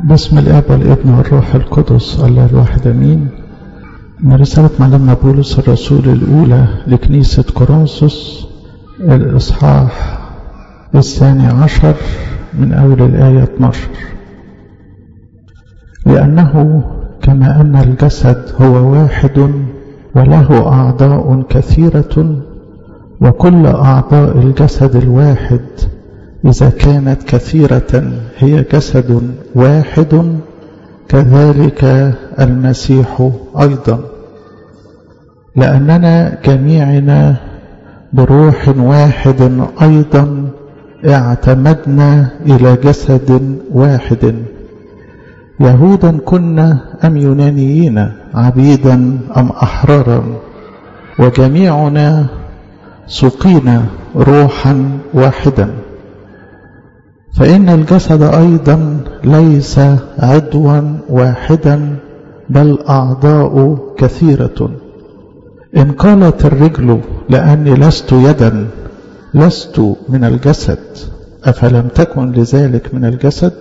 باسم الاب والابن والروح القدس الله الواحد امين من رسالة معلمنا بولس الرسول الأولى لكنيسة كورنثوس الإصحاح الثاني عشر من أول الآية 12 لأنه كما أن الجسد هو واحد وله أعضاء كثيرة وكل أعضاء الجسد الواحد إذا كانت كثيرة هي جسد واحد كذلك المسيح أيضا لأننا جميعنا بروح واحد أيضا اعتمدنا إلى جسد واحد يهودا كنا أم يونانيين عبيدا أم أحرارا وجميعنا سقينا روحا واحدا فإن الجسد أيضا ليس عضوا واحدا بل أعضاء كثيرة إن قالت الرجل لأني لست يدا لست من الجسد أفلم تكن لذلك من الجسد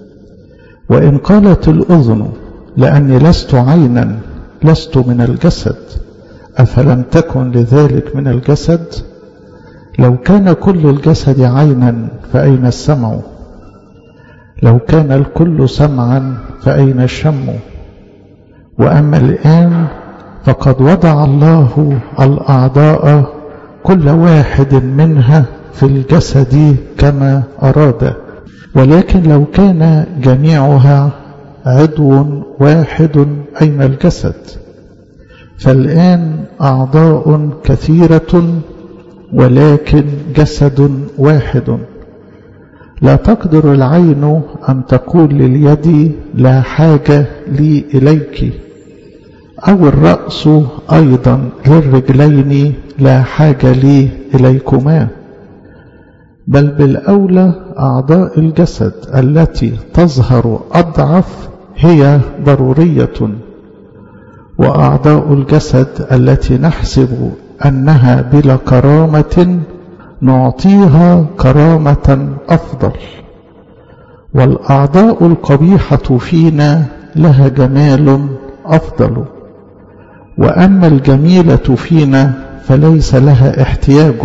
وإن قالت الأذن لأني لست عينا لست من الجسد أفلم تكن لذلك من الجسد لو كان كل الجسد عينا فأين السمع لو كان الكل سمعا فأين الشم وأما الآن فقد وضع الله الأعضاء كل واحد منها في الجسد كما أراد ولكن لو كان جميعها عضو واحد أين الجسد فالآن أعضاء كثيرة ولكن جسد واحد لا تقدر العين أن تقول لليد لا حاجة لي إليك أو الرأس أيضا للرجلين لا حاجة لي إليكما بل بالأولى أعضاء الجسد التي تظهر أضعف هي ضرورية وأعضاء الجسد التي نحسب أنها بلا كرامة نعطيها كرامة أفضل والأعضاء القبيحة فينا لها جمال أفضل وأما الجميلة فينا فليس لها احتياج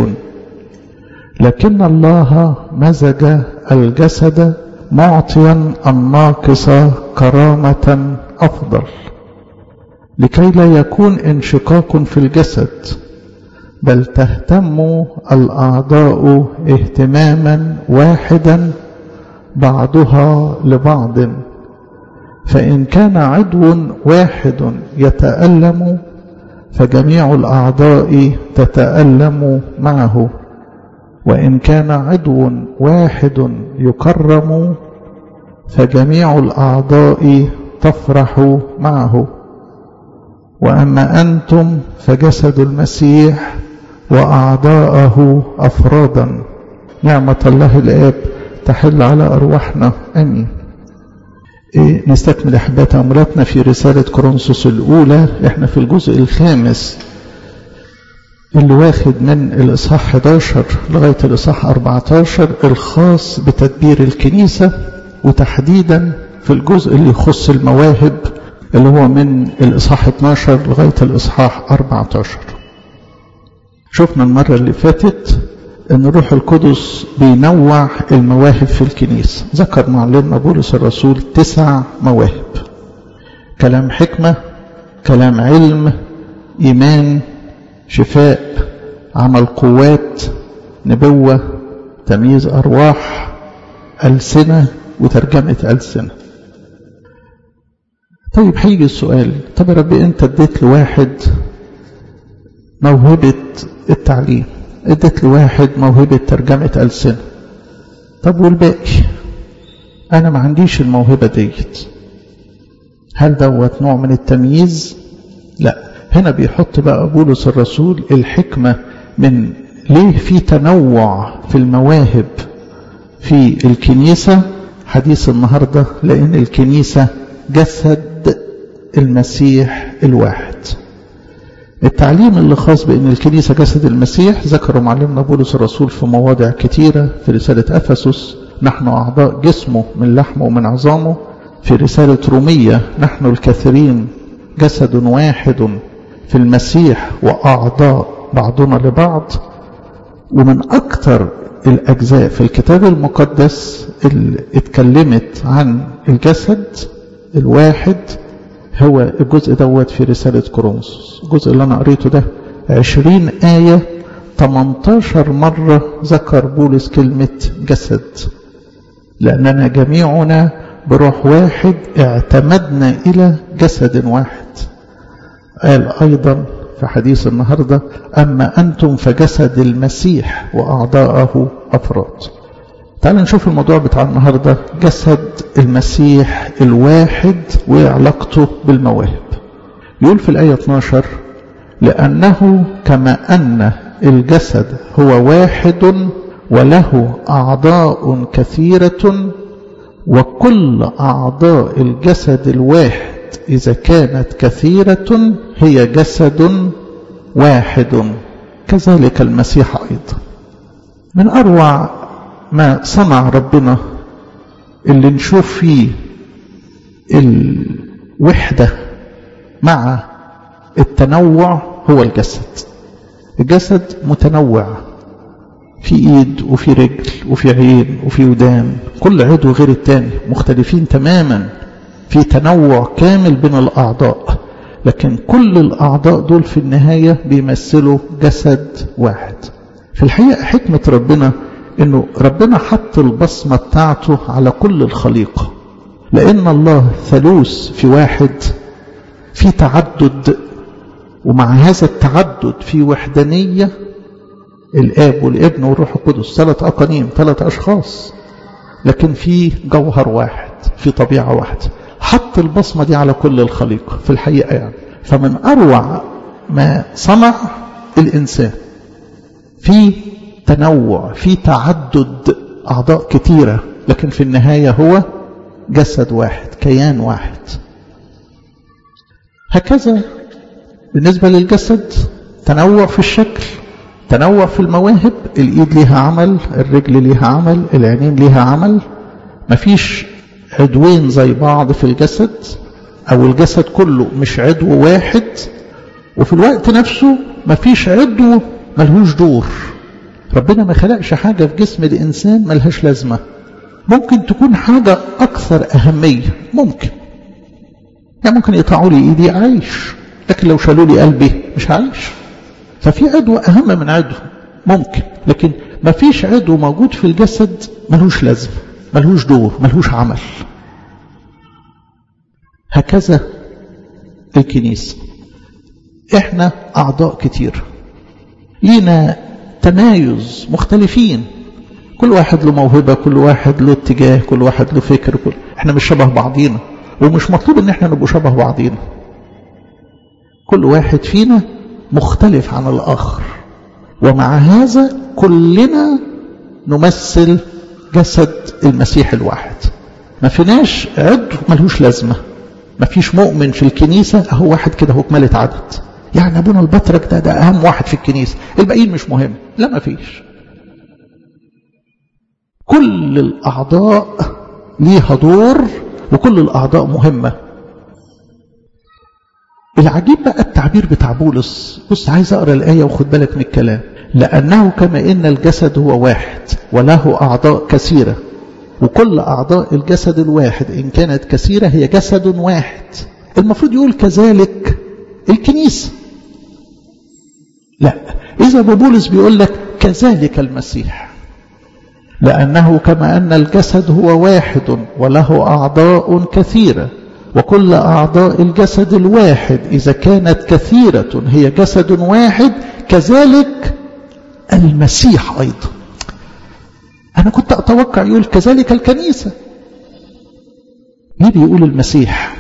لكن الله مزج الجسد معطيا الناقص كرامة أفضل لكي لا يكون انشقاق في الجسد بل تهتم الأعضاء اهتماما واحدا بعضها لبعض فإن كان عضو واحد يتألم فجميع الأعضاء تتألم معه وإن كان عضو واحد يكرم فجميع الأعضاء تفرح معه وأما أنتم فجسد المسيح وأعضاءه أفرادا نعمة الله الآب تحل على أرواحنا أمين إيه نستكمل أحبات أمراتنا في رسالة كورنثوس الأولى إحنا في الجزء الخامس اللي واخد من الإصحاح 11 لغاية الإصحاح 14 الخاص بتدبير الكنيسة وتحديدا في الجزء اللي يخص المواهب اللي هو من الإصحاح 12 لغاية الإصحاح 14 شفنا المرة اللي فاتت أن الروح القدس بينوع المواهب في الكنيسة ذكر معلمنا بولس الرسول تسع مواهب كلام حكمة كلام علم إيمان شفاء عمل قوات نبوة تمييز أرواح ألسنة وترجمة ألسنة طيب هيجي السؤال طب يا رب انت اديت لواحد موهبة التعليم اديت لواحد موهبة ترجمة ألسنة طب والباقي انا ما عنديش الموهبة ديت هل دوت نوع من التمييز لا هنا بيحط بقى بولس الرسول الحكمة من ليه في تنوع في المواهب في الكنيسة حديث النهاردة لأن الكنيسة جسد المسيح الواحد التعليم اللي خاص بأن الكنيسة جسد المسيح ذكره معلمنا بولس الرسول في مواضع كتيرة في رسالة أفسس نحن أعضاء جسمه من لحمه ومن عظامه في رسالة رومية نحن الكثيرين جسد واحد في المسيح وأعضاء بعضنا لبعض ومن أكثر الأجزاء في الكتاب المقدس اللي اتكلمت عن الجسد الواحد هو الجزء دوت في رسالة كورنثوس الجزء اللي أنا قريته ده عشرين آية 18 مرة ذكر بولس كلمة جسد لأننا جميعنا بروح واحد اعتمدنا إلى جسد واحد قال أيضا في حديث النهاردة أما أنتم فجسد المسيح وأعضاءه أفراد تعال نشوف الموضوع بتاع النهاردة جسد المسيح الواحد وعلاقته بالمواهب يقول في الآية 12 لأنه كما أن الجسد هو واحد وله أعضاء كثيرة وكل أعضاء الجسد الواحد إذا كانت كثيرة هي جسد واحد كذلك المسيح أيضا من أروع ما صنع ربنا اللي نشوف فيه الوحدة مع التنوع هو الجسد الجسد متنوع في ايد وفي رجل وفي عين وفي ودان كل عضو غير التاني مختلفين تماما في تنوع كامل بين الاعضاء لكن كل الاعضاء دول في النهايه بيمثلوا جسد واحد في الحقيقه حكمه ربنا انه ربنا حط البصمه بتاعته على كل الخليقه لان الله ثالوث في واحد في تعدد ومع هذا التعدد في وحدانيه الاب والابن والروح القدس ثلاث اقانيم ثلاث اشخاص لكن في جوهر واحد في طبيعه واحده حط البصمه دي على كل الخليقه في الحقيقه يعني فمن اروع ما صنع الانسان في تنوع في تعدد اعضاء كتيره لكن في النهايه هو جسد واحد كيان واحد هكذا بالنسبه للجسد تنوع في الشكل تنوع في المواهب الايد ليها عمل الرجل ليها عمل العينين ليها عمل مفيش عضوين زي بعض في الجسد او الجسد كله مش عضو واحد وفي الوقت نفسه مفيش عضو ملهوش دور ربنا ما خلقش حاجة في جسم الإنسان ملهاش لازمة ممكن تكون حاجة أكثر أهمية ممكن يعني ممكن يقطعوا لي إيدي أعيش لكن لو شالوا لي قلبي مش هعيش ففي عضو أهم من عضو ممكن لكن ما فيش عضو موجود في الجسد ملهوش لازمة ملهوش دور ملهوش عمل هكذا الكنيسة احنا أعضاء كتير لينا تمايز مختلفين كل واحد له موهبة كل واحد له اتجاه كل واحد له فكر كل... احنا مش شبه بعضينا ومش مطلوب ان احنا نبقوا شبه بعضينا كل واحد فينا مختلف عن الآخر ومع هذا كلنا نمثل جسد المسيح الواحد ما فيناش عضو ملهوش لازمة ما فيش مؤمن في الكنيسة اهو واحد كده هو كمالة عدد يعني ابونا البطرك ده ده اهم واحد في الكنيسة الباقيين مش مهم لا ما فيش كل الاعضاء ليها دور وكل الاعضاء مهمة العجيب بقى التعبير بتاع بولس بص عايز اقرا الايه وخد بالك من الكلام لانه كما ان الجسد هو واحد وله اعضاء كثيره وكل اعضاء الجسد الواحد ان كانت كثيره هي جسد واحد المفروض يقول كذلك الكنيسه لا اذا بولس بيقول لك كذلك المسيح لانه كما ان الجسد هو واحد وله اعضاء كثيره وكل أعضاء الجسد الواحد إذا كانت كثيرة هي جسد واحد كذلك المسيح أيضا أنا كنت أتوقع يقول كذلك الكنيسة ليه بيقول المسيح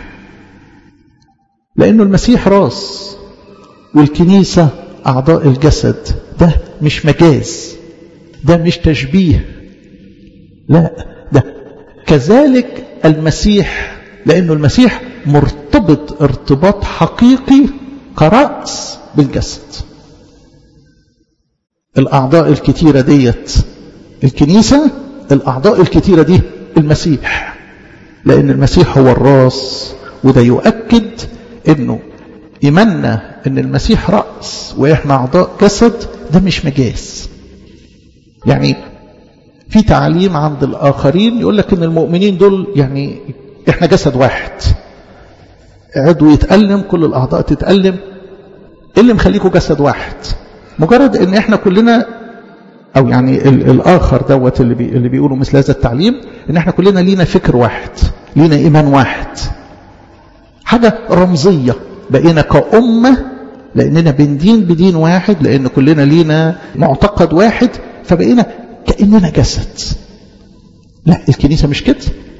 لأنه المسيح راس والكنيسة أعضاء الجسد ده مش مجاز ده مش تشبيه لا ده كذلك المسيح لأنه المسيح مرتبط ارتباط حقيقي كرأس بالجسد الأعضاء الكتيرة ديت الكنيسة الأعضاء الكتيرة دي المسيح لأن المسيح هو الراس وده يؤكد أنه إيماننا أن المسيح رأس وإحنا أعضاء جسد ده مش مجاز يعني في تعليم عند الآخرين يقول لك أن المؤمنين دول يعني إحنا جسد واحد عضو يتألم كل الأعضاء تتألم إيه اللي مخليكم جسد واحد مجرد أن إحنا كلنا أو يعني الآخر دوت اللي, بي اللي بيقولوا مثل هذا التعليم أن إحنا كلنا لينا فكر واحد لينا إيمان واحد حاجة رمزية بقينا كأمة لأننا بندين بدين واحد لأن كلنا لينا معتقد واحد فبقينا كأننا جسد لا الكنيسة مش كده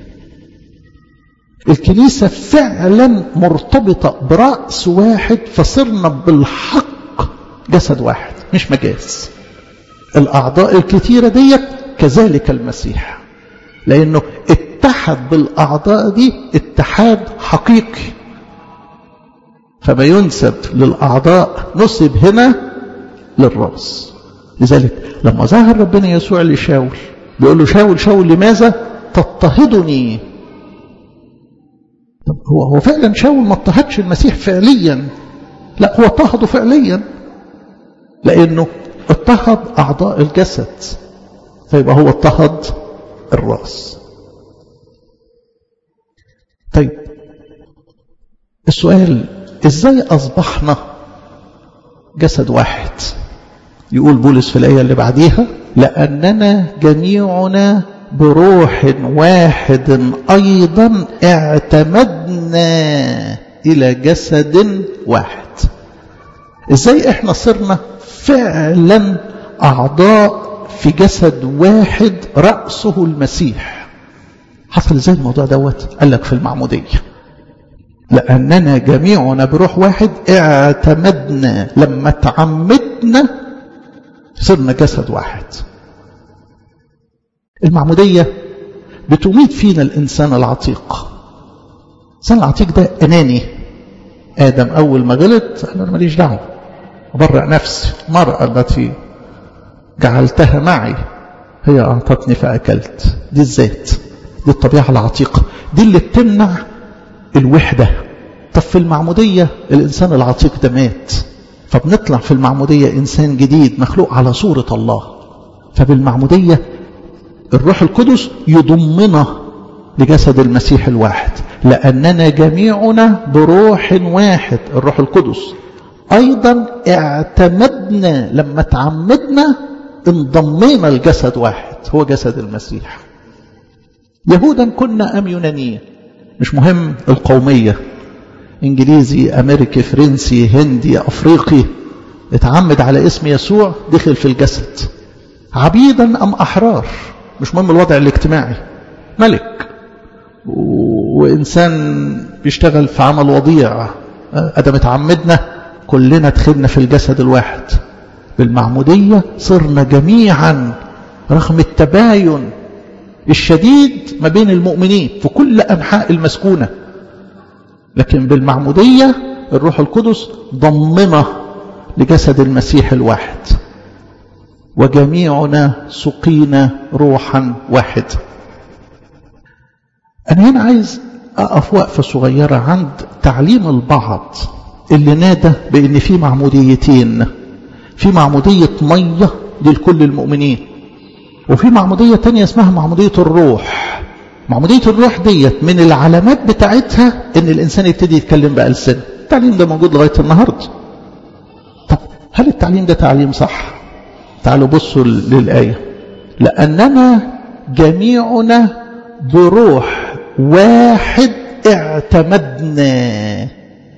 الكنيسة فعلا مرتبطة برأس واحد فصرنا بالحق جسد واحد مش مجاز الأعضاء الكثيرة ديت كذلك المسيح لأنه اتحد بالأعضاء دي اتحاد حقيقي فما ينسب للأعضاء نسب هنا للرأس لذلك لما ظهر ربنا يسوع لشاول بيقول له شاول شاول لماذا تضطهدني طب هو هو فعلا شاول ما اضطهدش المسيح فعليا لا هو اضطهده فعليا لانه اضطهد اعضاء الجسد فيبقى هو اضطهد الراس طيب السؤال ازاي اصبحنا جسد واحد يقول بولس في الايه اللي بعديها لاننا جميعنا بروح واحد ايضا اعتمدنا الى جسد واحد ازاي احنا صرنا فعلا اعضاء في جسد واحد راسه المسيح حصل ازاي الموضوع دوت قال لك في المعموديه لاننا جميعنا بروح واحد اعتمدنا لما تعمدنا صرنا جسد واحد المعمودية بتميت فينا الإنسان العتيق الإنسان العتيق ده أناني آدم أول ما غلط أنا ماليش دعوة أبرع نفسي المرأة التي جعلتها معي هي أعطتني فأكلت دي الذات دي الطبيعة العتيقة دي اللي بتمنع الوحدة طب في المعمودية الإنسان العتيق ده مات فبنطلع في المعمودية إنسان جديد مخلوق على صورة الله فبالمعمودية الروح القدس يضمنا لجسد المسيح الواحد لأننا جميعنا بروح واحد الروح القدس أيضا اعتمدنا لما تعمدنا انضمينا لجسد واحد هو جسد المسيح يهودا كنا أم يونانيا مش مهم القومية انجليزي امريكي فرنسي هندي افريقي اتعمد على اسم يسوع دخل في الجسد عبيدا ام احرار مش مهم الوضع الاجتماعي ملك وانسان بيشتغل في عمل وضيع ادم اتعمدنا كلنا دخلنا في الجسد الواحد بالمعموديه صرنا جميعا رغم التباين الشديد ما بين المؤمنين في كل انحاء المسكونه لكن بالمعمودية الروح القدس ضمنا لجسد المسيح الواحد وجميعنا سقينا روحا واحد أنا هنا عايز أقف وقفة صغيرة عند تعليم البعض اللي نادى بأن في معموديتين في معمودية مية دي لكل المؤمنين وفي معمودية تانية اسمها معمودية الروح معمودية الروح ديت من العلامات بتاعتها ان الانسان يبتدي يتكلم بألسنة التعليم ده موجود لغاية النهاردة طب هل التعليم ده تعليم صح تعالوا بصوا للآية لأننا جميعنا بروح واحد اعتمدنا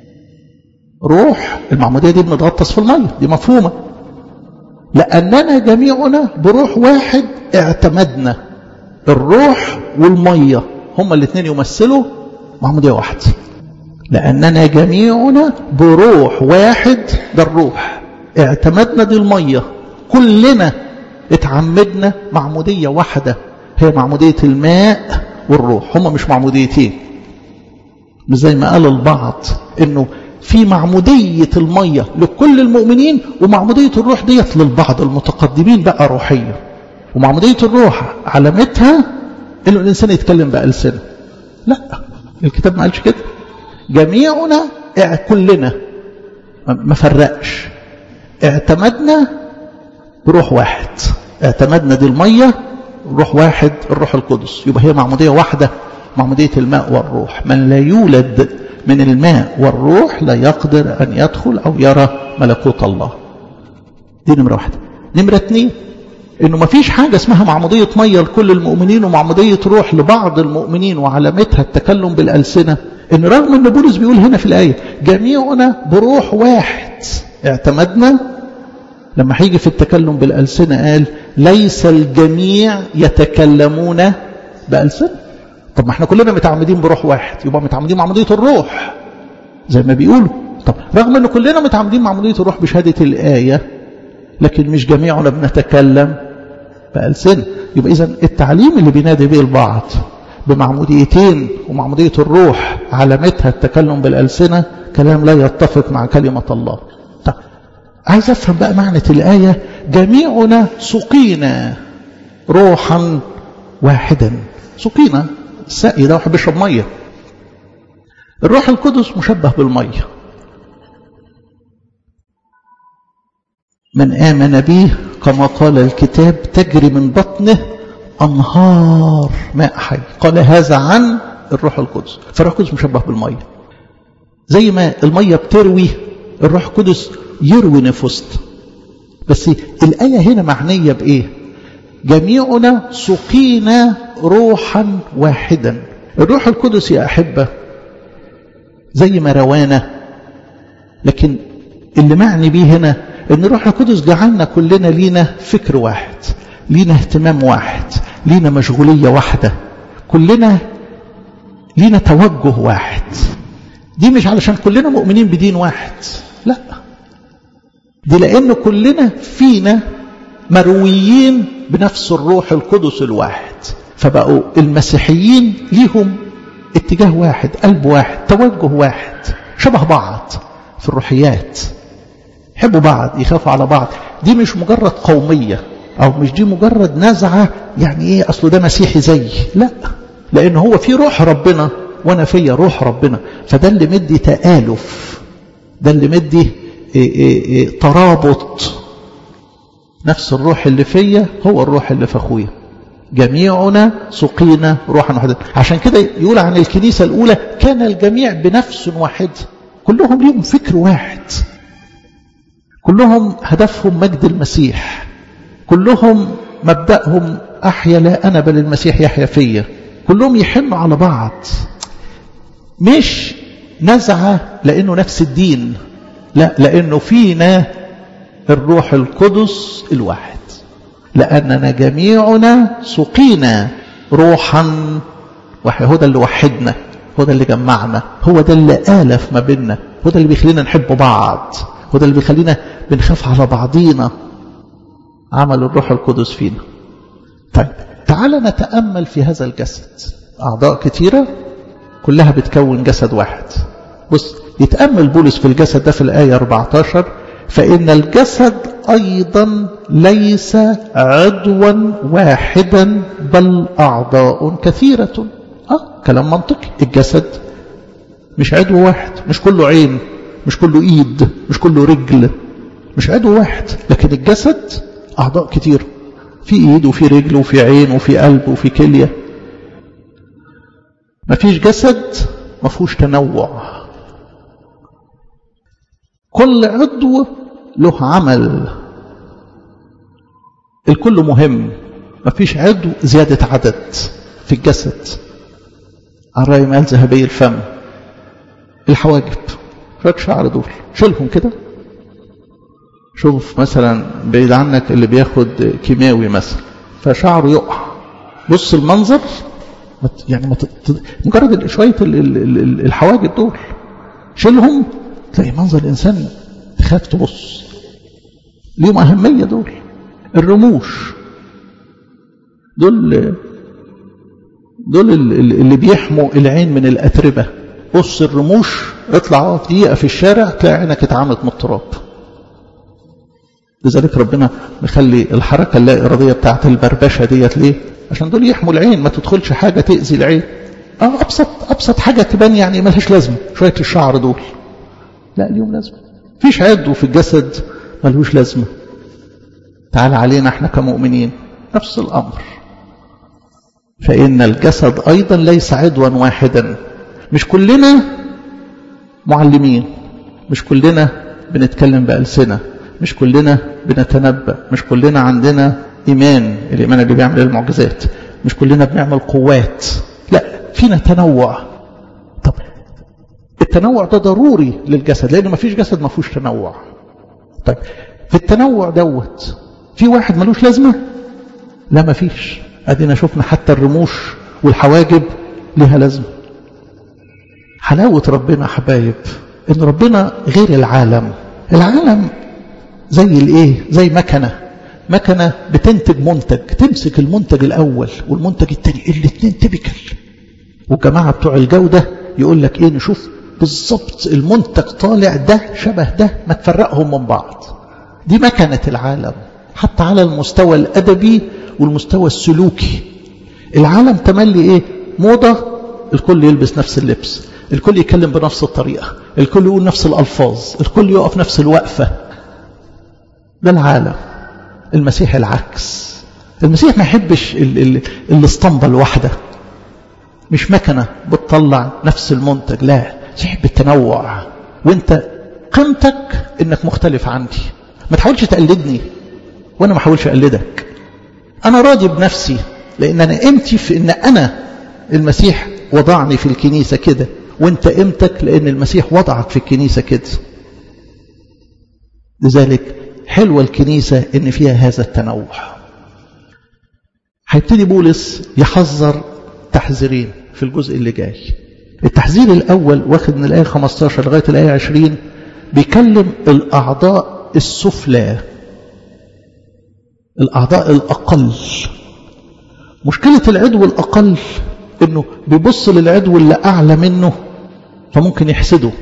روح المعمودية دي بنتغطس في المية دي مفهومة لأننا جميعنا بروح واحد اعتمدنا الروح والمية هما الاثنين يمثلوا معمودية واحدة لأننا جميعنا بروح واحد ده الروح اعتمدنا دي المية كلنا اتعمدنا معمودية واحدة هي معمودية الماء والروح هما مش معموديتين مش زي ما قال البعض انه في معمودية المية لكل المؤمنين ومعمودية الروح ديت للبعض المتقدمين بقى روحيا ومعمودية الروح علامتها انه الانسان يتكلم بألسنة لا الكتاب ما قالش كده جميعنا كلنا ما فرقش اعتمدنا بروح واحد اعتمدنا دي المية روح واحد الروح القدس يبقى هي معمودية واحدة معمودية الماء والروح من لا يولد من الماء والروح لا يقدر أن يدخل أو يرى ملكوت الله دي نمرة واحدة نمرة اتنين انه ما فيش حاجة اسمها معمودية مية لكل المؤمنين ومعمودية روح لبعض المؤمنين وعلامتها التكلم بالألسنة ان رغم ان بولس بيقول هنا في الآية جميعنا بروح واحد اعتمدنا لما هيجي في التكلم بالألسنة قال ليس الجميع يتكلمون بألسنة طب ما احنا كلنا متعمدين بروح واحد يبقى متعمدين معمودية الروح زي ما بيقولوا طب رغم ان كلنا متعمدين معمودية الروح بشهادة الآية لكن مش جميعنا بنتكلم بألسنة يبقى إذا التعليم اللي بينادي به البعض بمعموديتين ومعمودية الروح علامتها التكلم بالألسنة كلام لا يتفق مع كلمة الله طب عايز أفهم بقى معنى الآية جميعنا سقينا روحا واحدا سقينا السقي ده واحد بيشرب مية الروح القدس مشبه بالمية من آمن به كما قال الكتاب تجري من بطنه أنهار ماء حي قال هذا عن الروح القدس فالروح القدس مشبه بالمية زي ما المية بتروي الروح القدس يروي نفوسنا بس الآية هنا معنية بإيه جميعنا سقينا روحا واحدا الروح القدس يا أحبة زي ما روانا لكن اللي معني بيه هنا ان الروح القدس جعلنا كلنا لينا فكر واحد لينا اهتمام واحد لينا مشغولية واحدة كلنا لينا توجه واحد دي مش علشان كلنا مؤمنين بدين واحد لا دي لأن كلنا فينا مرويين بنفس الروح القدس الواحد فبقوا المسيحيين ليهم اتجاه واحد قلب واحد توجه واحد شبه بعض في الروحيات يحبوا بعض يخافوا على بعض دي مش مجرد قومية أو مش دي مجرد نزعة يعني إيه أصله ده مسيحي زي لا لأن هو في روح ربنا وأنا فيا روح ربنا فده اللي مدي تآلف ده اللي مدي إيه إيه إيه ترابط نفس الروح اللي فيا هو الروح اللي في أخويا جميعنا سقينا روحا واحدا عشان كده يقول عن الكنيسة الأولى كان الجميع بنفس واحد كلهم ليهم فكر واحد كلهم هدفهم مجد المسيح كلهم مبدأهم أحيا لا أنا بل المسيح يحيا فيا كلهم يحنوا على بعض مش نزعة لأنه نفس الدين لا لأنه فينا الروح القدس الواحد لأننا جميعنا سقينا روحا واحد هو ده اللي وحدنا هو ده اللي جمعنا هو ده اللي آلف ما بيننا هو ده اللي بيخلينا نحب بعض هو ده اللي بيخلينا بنخاف على بعضينا عمل الروح القدس فينا طيب تعال نتأمل في هذا الجسد أعضاء كثيرة كلها بتكون جسد واحد بص يتأمل بولس في الجسد ده في الآية 14 فإن الجسد أيضا ليس عضوا واحدا بل أعضاء كثيرة آه كلام منطقي الجسد مش عضو واحد مش كله عين مش كله ايد مش كله رجل مش عضو واحد لكن الجسد اعضاء كتير في ايد وفي رجل وفي عين وفي قلب وفي كليه مفيش جسد مفهوش تنوع كل عضو له عمل الكل مهم مفيش عضو زيادة عدد في الجسد الرأي مال ذهبي الفم الحواجب شوية شعر دول شيلهم كده شوف مثلا بعيد عنك اللي بياخد كيماوي مثلا فشعره يقع بص المنظر يعني ما تت... مجرد شوية الحواجب دول شيلهم تلاقي منظر الإنسان تخاف تبص ليهم أهمية دول الرموش دول دول اللي بيحموا العين من الأتربة بص الرموش اطلع دقيقة في الشارع تلاقي عينك اتعمت من التراب لذلك ربنا مخلي الحركة اللا إرادية بتاعت البربشة ديت ليه عشان دول يحموا العين ما تدخلش حاجة تأذي العين اه ابسط ابسط حاجه تبان يعني ملهاش لازمه شويه الشعر دول لا ليهم لازمه فيش عضو في الجسد ملهوش لازمه تعال علينا احنا كمؤمنين نفس الامر فان الجسد ايضا ليس عضوا واحدا مش كلنا معلمين مش كلنا بنتكلم بألسنة مش كلنا بنتنبأ مش كلنا عندنا إيمان الإيمان اللي بيعمل المعجزات مش كلنا بنعمل قوات لا فينا تنوع طب التنوع ده ضروري للجسد لأن ما فيش جسد ما فيهوش تنوع طيب في التنوع دوت في واحد ملوش لازمة لا ما فيش أدينا شفنا حتى الرموش والحواجب لها لازمة حلاوة ربنا حبايب ان ربنا غير العالم العالم زي الايه زي مكنه مكنه بتنتج منتج تمسك المنتج الاول والمنتج الثاني الاثنين تبكل والجماعه بتوع الجوده يقول لك ايه نشوف بالظبط المنتج طالع ده شبه ده ما تفرقهم من بعض دي مكنه العالم حتى على المستوى الادبي والمستوى السلوكي العالم تملي ايه موضه الكل يلبس نفس اللبس الكل يتكلم بنفس الطريقة الكل يقول نفس الألفاظ الكل يقف نفس الوقفة ده العالم المسيح العكس المسيح ما يحبش الاسطمبة الواحدة مش مكنة بتطلع نفس المنتج لا يحب التنوع وانت قيمتك انك مختلف عندي ما تحاولش تقلدني وانا ما احاولش اقلدك انا راضي بنفسي لان انا قيمتي في ان انا المسيح وضعني في الكنيسة كده وانت قيمتك لان المسيح وضعك في الكنيسة كده لذلك حلوة الكنيسة ان فيها هذا التنوع هيبتدي بولس يحذر تحذيرين في الجزء اللي جاي التحذير الاول واخد من الايه 15 لغايه الايه 20 بيكلم الاعضاء السفلى الاعضاء الاقل مشكله العضو الاقل انه بيبص للعضو اللي اعلى منه فممكن يحسده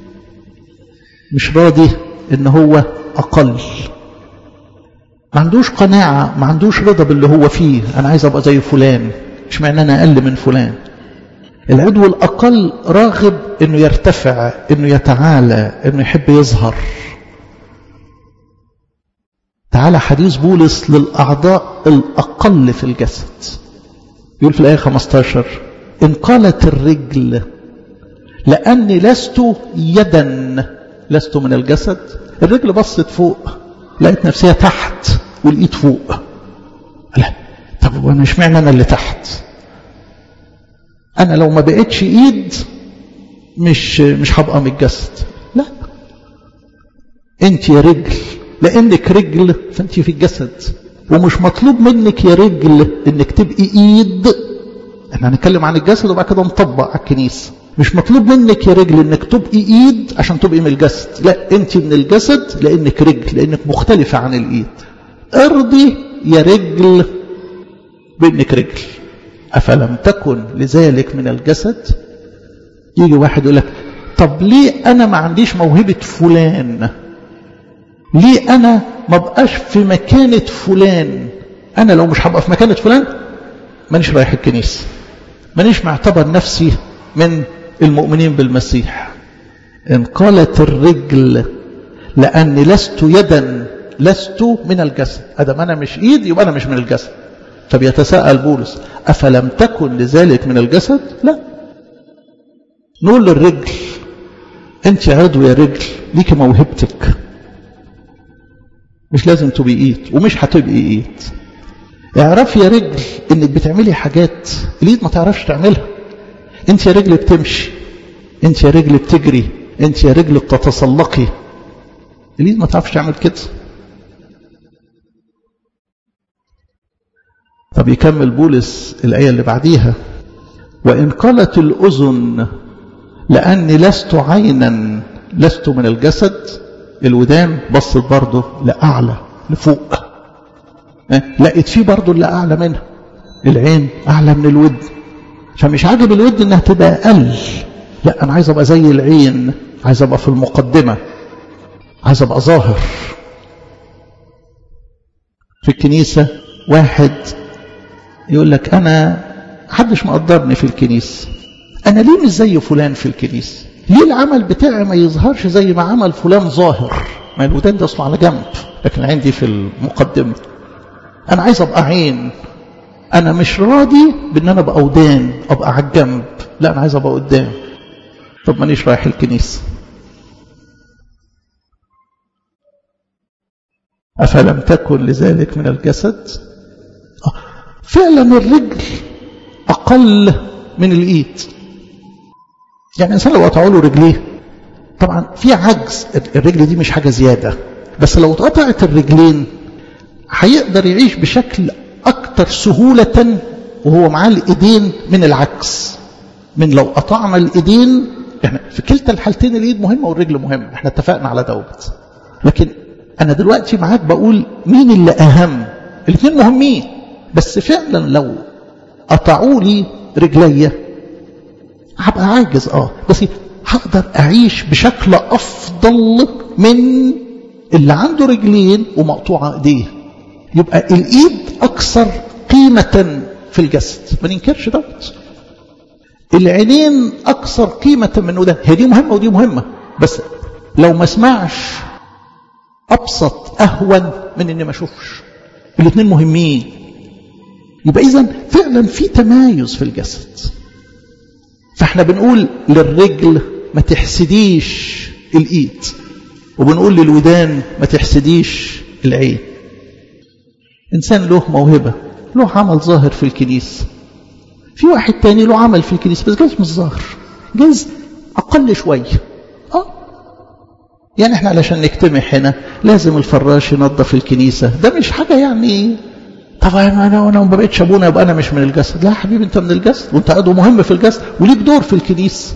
مش راضي ان هو اقل ما عندوش قناعة ما عندوش رضا باللي هو فيه انا عايز ابقى زي فلان مش معنى انا اقل من فلان العضو الاقل راغب انه يرتفع انه يتعالى انه يحب يظهر تعالى حديث بولس للاعضاء الاقل في الجسد يقول في الآية 15 إن قالت الرجل لأني لست يدا لست من الجسد الرجل بصت فوق لقيت نفسها تحت والإيد فوق لا طب وانا مش معنى أنا اللي تحت أنا لو ما بقتش إيد مش مش هبقى من الجسد لا أنت يا رجل لأنك رجل فأنت في الجسد ومش مطلوب منك يا رجل انك تبقي ايد احنا هنتكلم عن الجسد وبعد كده نطبق على الكنيسه مش مطلوب منك يا رجل انك تبقي ايد عشان تبقي من الجسد لا انت من الجسد لانك رجل لانك مختلفه عن الايد ارضي يا رجل بانك رجل افلم تكن لذلك من الجسد يجي واحد يقول لك طب ليه انا ما عنديش موهبه فلان ليه أنا ما بقاش في مكانة فلان أنا لو مش هبقى في مكانة فلان مانيش رايح الكنيسة مانيش معتبر نفسي من المؤمنين بالمسيح إن قالت الرجل لأني لست يدا لست من الجسد أدم أنا مش إيد يبقى أنا مش من الجسد فبيتساءل بولس أفلم تكن لذلك من الجسد لا نقول للرجل أنت عضو يا رجل ليك موهبتك مش لازم تبقي ايد ومش هتبقي ايد اعرفي يا رجل انك بتعملي حاجات الايد ما تعرفش تعملها انت يا رجل بتمشي انت يا رجل بتجري انت يا رجل بتتسلقي الايد ما تعرفش تعمل كده طب يكمل بولس الآية اللي بعديها وإن قالت الأذن لأني لست عينا لست من الجسد الودان بصت برضه لأعلى لفوق لقيت فيه برضه اللي أعلى منها العين أعلى من الود فمش عاجب الود إنها تبقى أقل لا أنا عايز أبقى زي العين عايز أبقى في المقدمة عايز أبقى ظاهر في الكنيسة واحد يقول لك أنا حدش مقدرني في الكنيسة أنا ليه مش زي فلان في الكنيسة ليه العمل بتاعي ما يظهرش زي ما عمل فلان ظاهر ما الودان ده أصله على جنب لكن عندي في المقدمة أنا عايز أبقى عين أنا مش راضي بأن أنا أبقى ودان أبقى على الجنب لا أنا عايز أبقى قدام طب مانيش رايح الكنيسة أفلم تكن لذلك من الجسد فعلا الرجل أقل من الإيد يعني الإنسان لو قطعوا له رجليه طبعا في عجز الرجل دي مش حاجة زيادة بس لو اتقطعت الرجلين هيقدر يعيش بشكل أكثر سهولة وهو معاه الإيدين من العكس من لو قطعنا الإيدين احنا في كلتا الحالتين الإيد مهمة والرجل مهمة احنا اتفقنا على دوت لكن أنا دلوقتي معاك بقول مين اللي أهم الاثنين مهمين بس فعلا لو قطعوا لي رجليا هبقى عاجز اه بس هقدر أعيش بشكل أفضل من اللي عنده رجلين ومقطوعة ايديه يبقى الايد اكثر قيمة في الجسد ما ننكرش دوت العينين اكثر قيمة من وده هي دي مهمة ودي مهمة بس لو ما اسمعش ابسط اهون من اني ما اشوفش الاثنين مهمين يبقى اذا فعلا في تمايز في الجسد فاحنا بنقول للرجل ما تحسديش الايد وبنقول للودان ما تحسديش العين إنسان له موهبة له عمل ظاهر في الكنيسة في واحد تاني له عمل في الكنيسة بس جايز مش ظاهر جايز أقل شوية آه يعني احنا علشان نجتمع هنا لازم الفراش ينظف الكنيسة ده مش حاجة يعني طبعا انا وانا ما بقتش ابونا يبقى انا مش من الجسد لا يا حبيبي انت من الجسد وانت عضو مهم في الجسد وليك دور في الكنيسه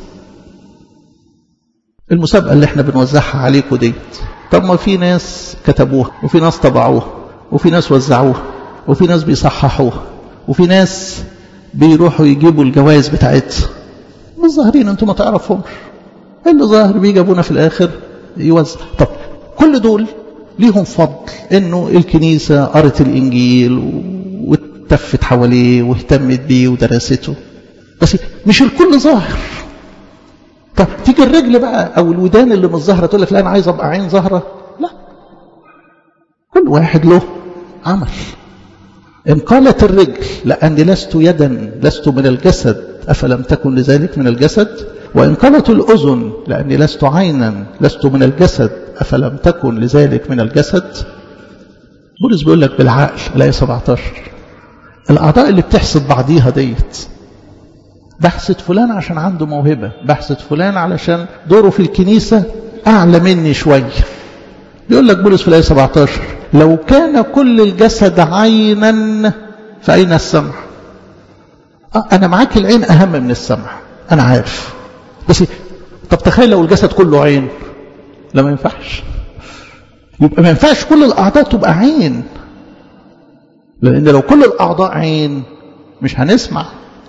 المسابقة اللي احنا بنوزعها عليكم ديت طب ما في ناس كتبوها وفي ناس طبعوها وفي ناس وزعوها وفي ناس بيصححوها وفي ناس بيروحوا يجيبوا الجوائز بتاعتها مش ظاهرين انتم ما تعرفهمش اللي ظاهر بيجي ابونا في الاخر يوزع طب كل دول ليهم فضل انه الكنيسة قرت الانجيل واتفت حواليه واهتمت بيه ودرسته بس مش الكل ظاهر طب تيجي الرجل بقى او الودان اللي مش ظاهره تقول لك لا انا عايز ابقى عين ظاهره لا كل واحد له عمل ان قالت الرجل لاني لست يدا لست من الجسد افلم تكن لذلك من الجسد وان قالت الاذن لاني لست عينا لست من الجسد افلم تكن لذلك من الجسد بولس بيقول لك بالعقل الايه 17 الاعضاء اللي بتحسد بعضيها ديت بحثت فلان عشان عنده موهبة بحثت فلان علشان دوره في الكنيسة أعلى مني شوية بيقول لك بولس في الآية 17 لو كان كل الجسد عينا فأين السمع أنا معاك العين أهم من السمع أنا عارف بس طب تخيل لو الجسد كله عين لا ما ينفعش يبقى ما ينفعش كل الأعضاء تبقى عين لأن لو كل الأعضاء عين مش هنسمع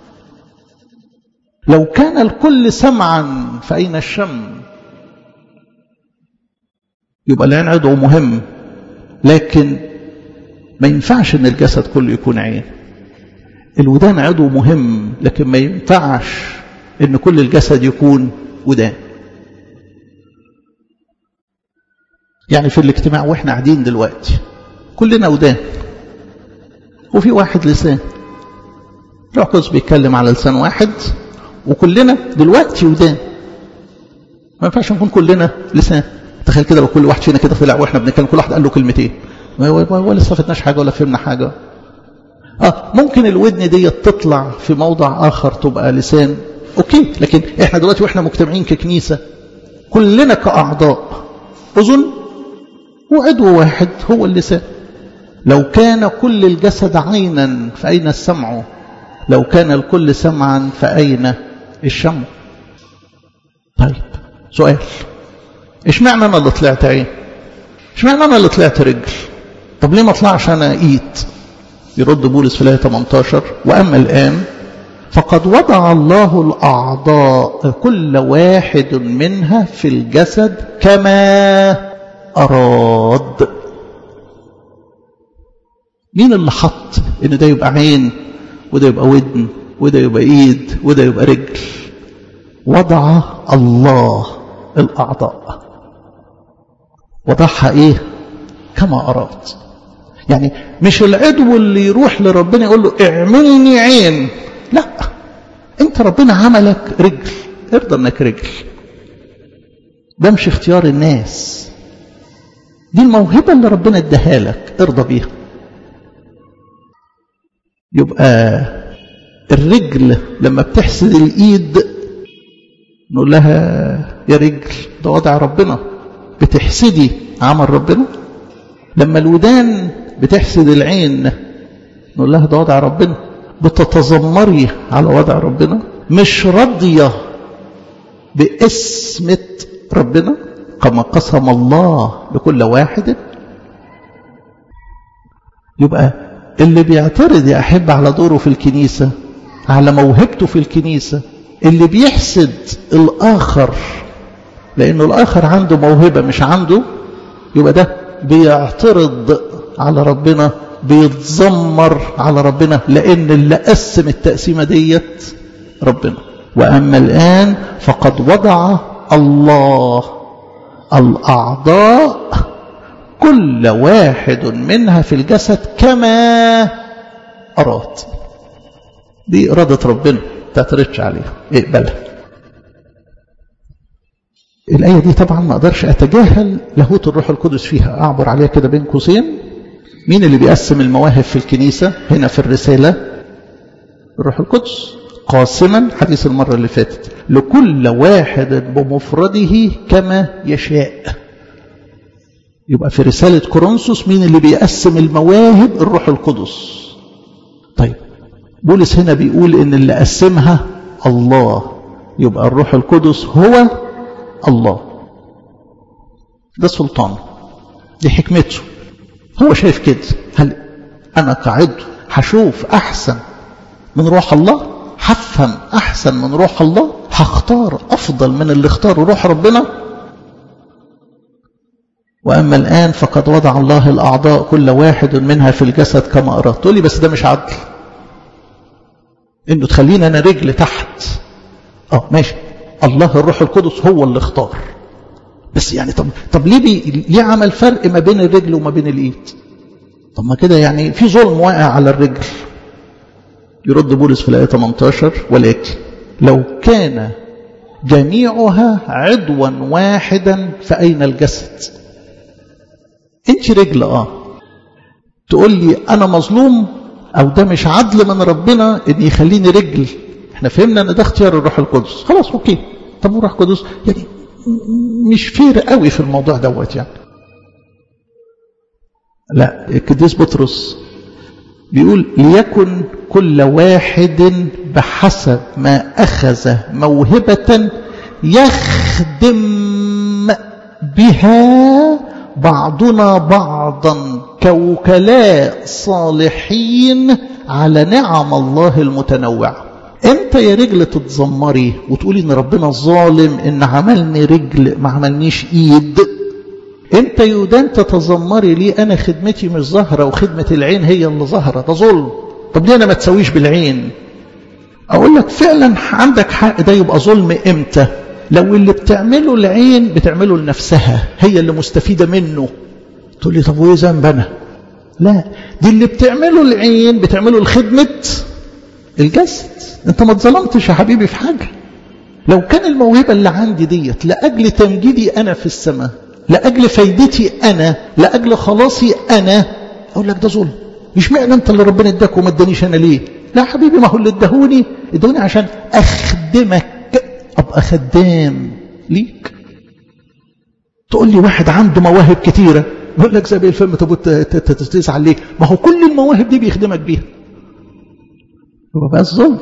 لو كان الكل سمعا فأين الشم يبقى العين عضو مهم لكن ما ينفعش ان الجسد كله يكون عين الودان عضو مهم لكن ما ينفعش ان كل الجسد يكون ودان يعني في الاجتماع واحنا قاعدين دلوقتي كلنا ودان وفي واحد لسان روح قدس بيتكلم على لسان واحد وكلنا دلوقتي ودان ما ينفعش نكون كلنا لسان تخيل كده لو كل واحد فينا كده طلع واحنا بنتكلم كل واحد قال له كلمتين ولا استفدناش حاجه ولا فهمنا حاجه اه ممكن الودن دي تطلع في موضع اخر تبقى لسان اوكي لكن احنا دلوقتي واحنا مجتمعين ككنيسه كلنا كاعضاء اذن وعضو واحد هو اللسان لو كان كل الجسد عينا فاين السمع لو كان الكل سمعا فاين الشم طيب سؤال اشمعنى انا اللي طلعت عين اشمعنى انا اللي طلعت رجل طب ليه ما اطلعش انا ايد يرد بولس في الايه 18 واما الان فقد وضع الله الاعضاء كل واحد منها في الجسد كما اراد مين اللي حط ان ده يبقى عين وده يبقى ودن وده يبقى ايد وده يبقى رجل وضع الله الأعضاء وضعها إيه كما أراد يعني مش العدو اللي يروح لربنا يقول له اعملني عين لا انت ربنا عملك رجل ارضى انك رجل ده مش اختيار الناس دي الموهبة اللي ربنا اداها لك ارضى بيها يبقى الرجل لما بتحسد الايد نقول لها يا رجل ده وضع ربنا بتحسدي عمل ربنا لما الودان بتحسد العين نقول لها ده وضع ربنا بتتذمري على وضع ربنا مش راضيه باسمة ربنا كما قسم الله لكل واحد يبقى اللي بيعترض يا أحب على دوره في الكنيسة على موهبته في الكنيسة اللي بيحسد الآخر لأنه الآخر عنده موهبة مش عنده يبقى ده بيعترض على ربنا بيتذمر على ربنا لأن اللي قسم التقسيمة ديت ربنا وأما الآن فقد وضع الله الأعضاء كل واحد منها في الجسد كما أراد دي إرادة ربنا تعترضش عليها اقبلها الآية دي طبعا ما أقدرش أتجاهل لاهوت الروح القدس فيها أعبر عليها كده بين قوسين مين اللي بيقسم المواهب في الكنيسة هنا في الرسالة الروح القدس قاسما حديث المرة اللي فاتت لكل واحد بمفرده كما يشاء يبقى في رسالة كورنثوس مين اللي بيقسم المواهب الروح القدس طيب بولس هنا بيقول ان اللي قسمها الله يبقى الروح القدس هو الله ده سلطان دي حكمته هو شايف كده هل انا كعضو هشوف احسن من روح الله هفهم احسن من روح الله هختار افضل من اللي اختاره روح ربنا واما الان فقد وضع الله الاعضاء كل واحد منها في الجسد كما اراد تقول لي بس ده مش عدل انه تخليني انا رجل تحت اه ماشي الله الروح القدس هو اللي اختار بس يعني طب طب ليه بي ليه عمل فرق ما بين الرجل وما بين الايد طب ما كده يعني في ظلم واقع على الرجل يرد بولس في الايه 18 ولكن لو كان جميعها عضوا واحدا فاين الجسد انت رجل اه تقول لي انا مظلوم او ده مش عدل من ربنا ان يخليني رجل احنا فهمنا ان ده اختيار الروح القدس خلاص اوكي طب الروح القدس يعني مش فير قوي في الموضوع دوت يعني لا القديس بطرس بيقول ليكن كل واحد بحسب ما أخذ موهبة يخدم بها بعضنا بعضا كوكلاء صالحين على نعم الله المتنوعة انت يا رجل تتذمري وتقولي ان ربنا ظالم ان عملني رجل ما عملنيش ايد انت يودان تتذمري ليه انا خدمتي مش ظاهرة وخدمة العين هي اللي ظاهرة ده ظلم طب ليه انا ما تسويش بالعين اقول لك فعلا عندك حق ده يبقى ظلم امتى لو اللي بتعمله العين بتعمله لنفسها هي اللي مستفيدة منه تقول لي طب وايه ذنب انا لا دي اللي بتعمله العين بتعمله لخدمة الجسد انت ما اتظلمتش يا حبيبي في حاجة لو كان الموهبة اللي عندي ديت لأجل تمجيدي أنا في السماء لأجل فايدتي أنا لأجل خلاصي أنا أقول لك ده ظلم مش معنى أنت اللي ربنا اداك وما ادانيش أنا ليه لا حبيبي ما هو اللي اداهوني ادوني عشان أخدمك أبقى خدام ليك تقول لي واحد عنده مواهب كتيرة يقول لك زي الفيلم طب تزعل ليه ما هو كل المواهب دي بيخدمك بيها يبقى بقى الظلم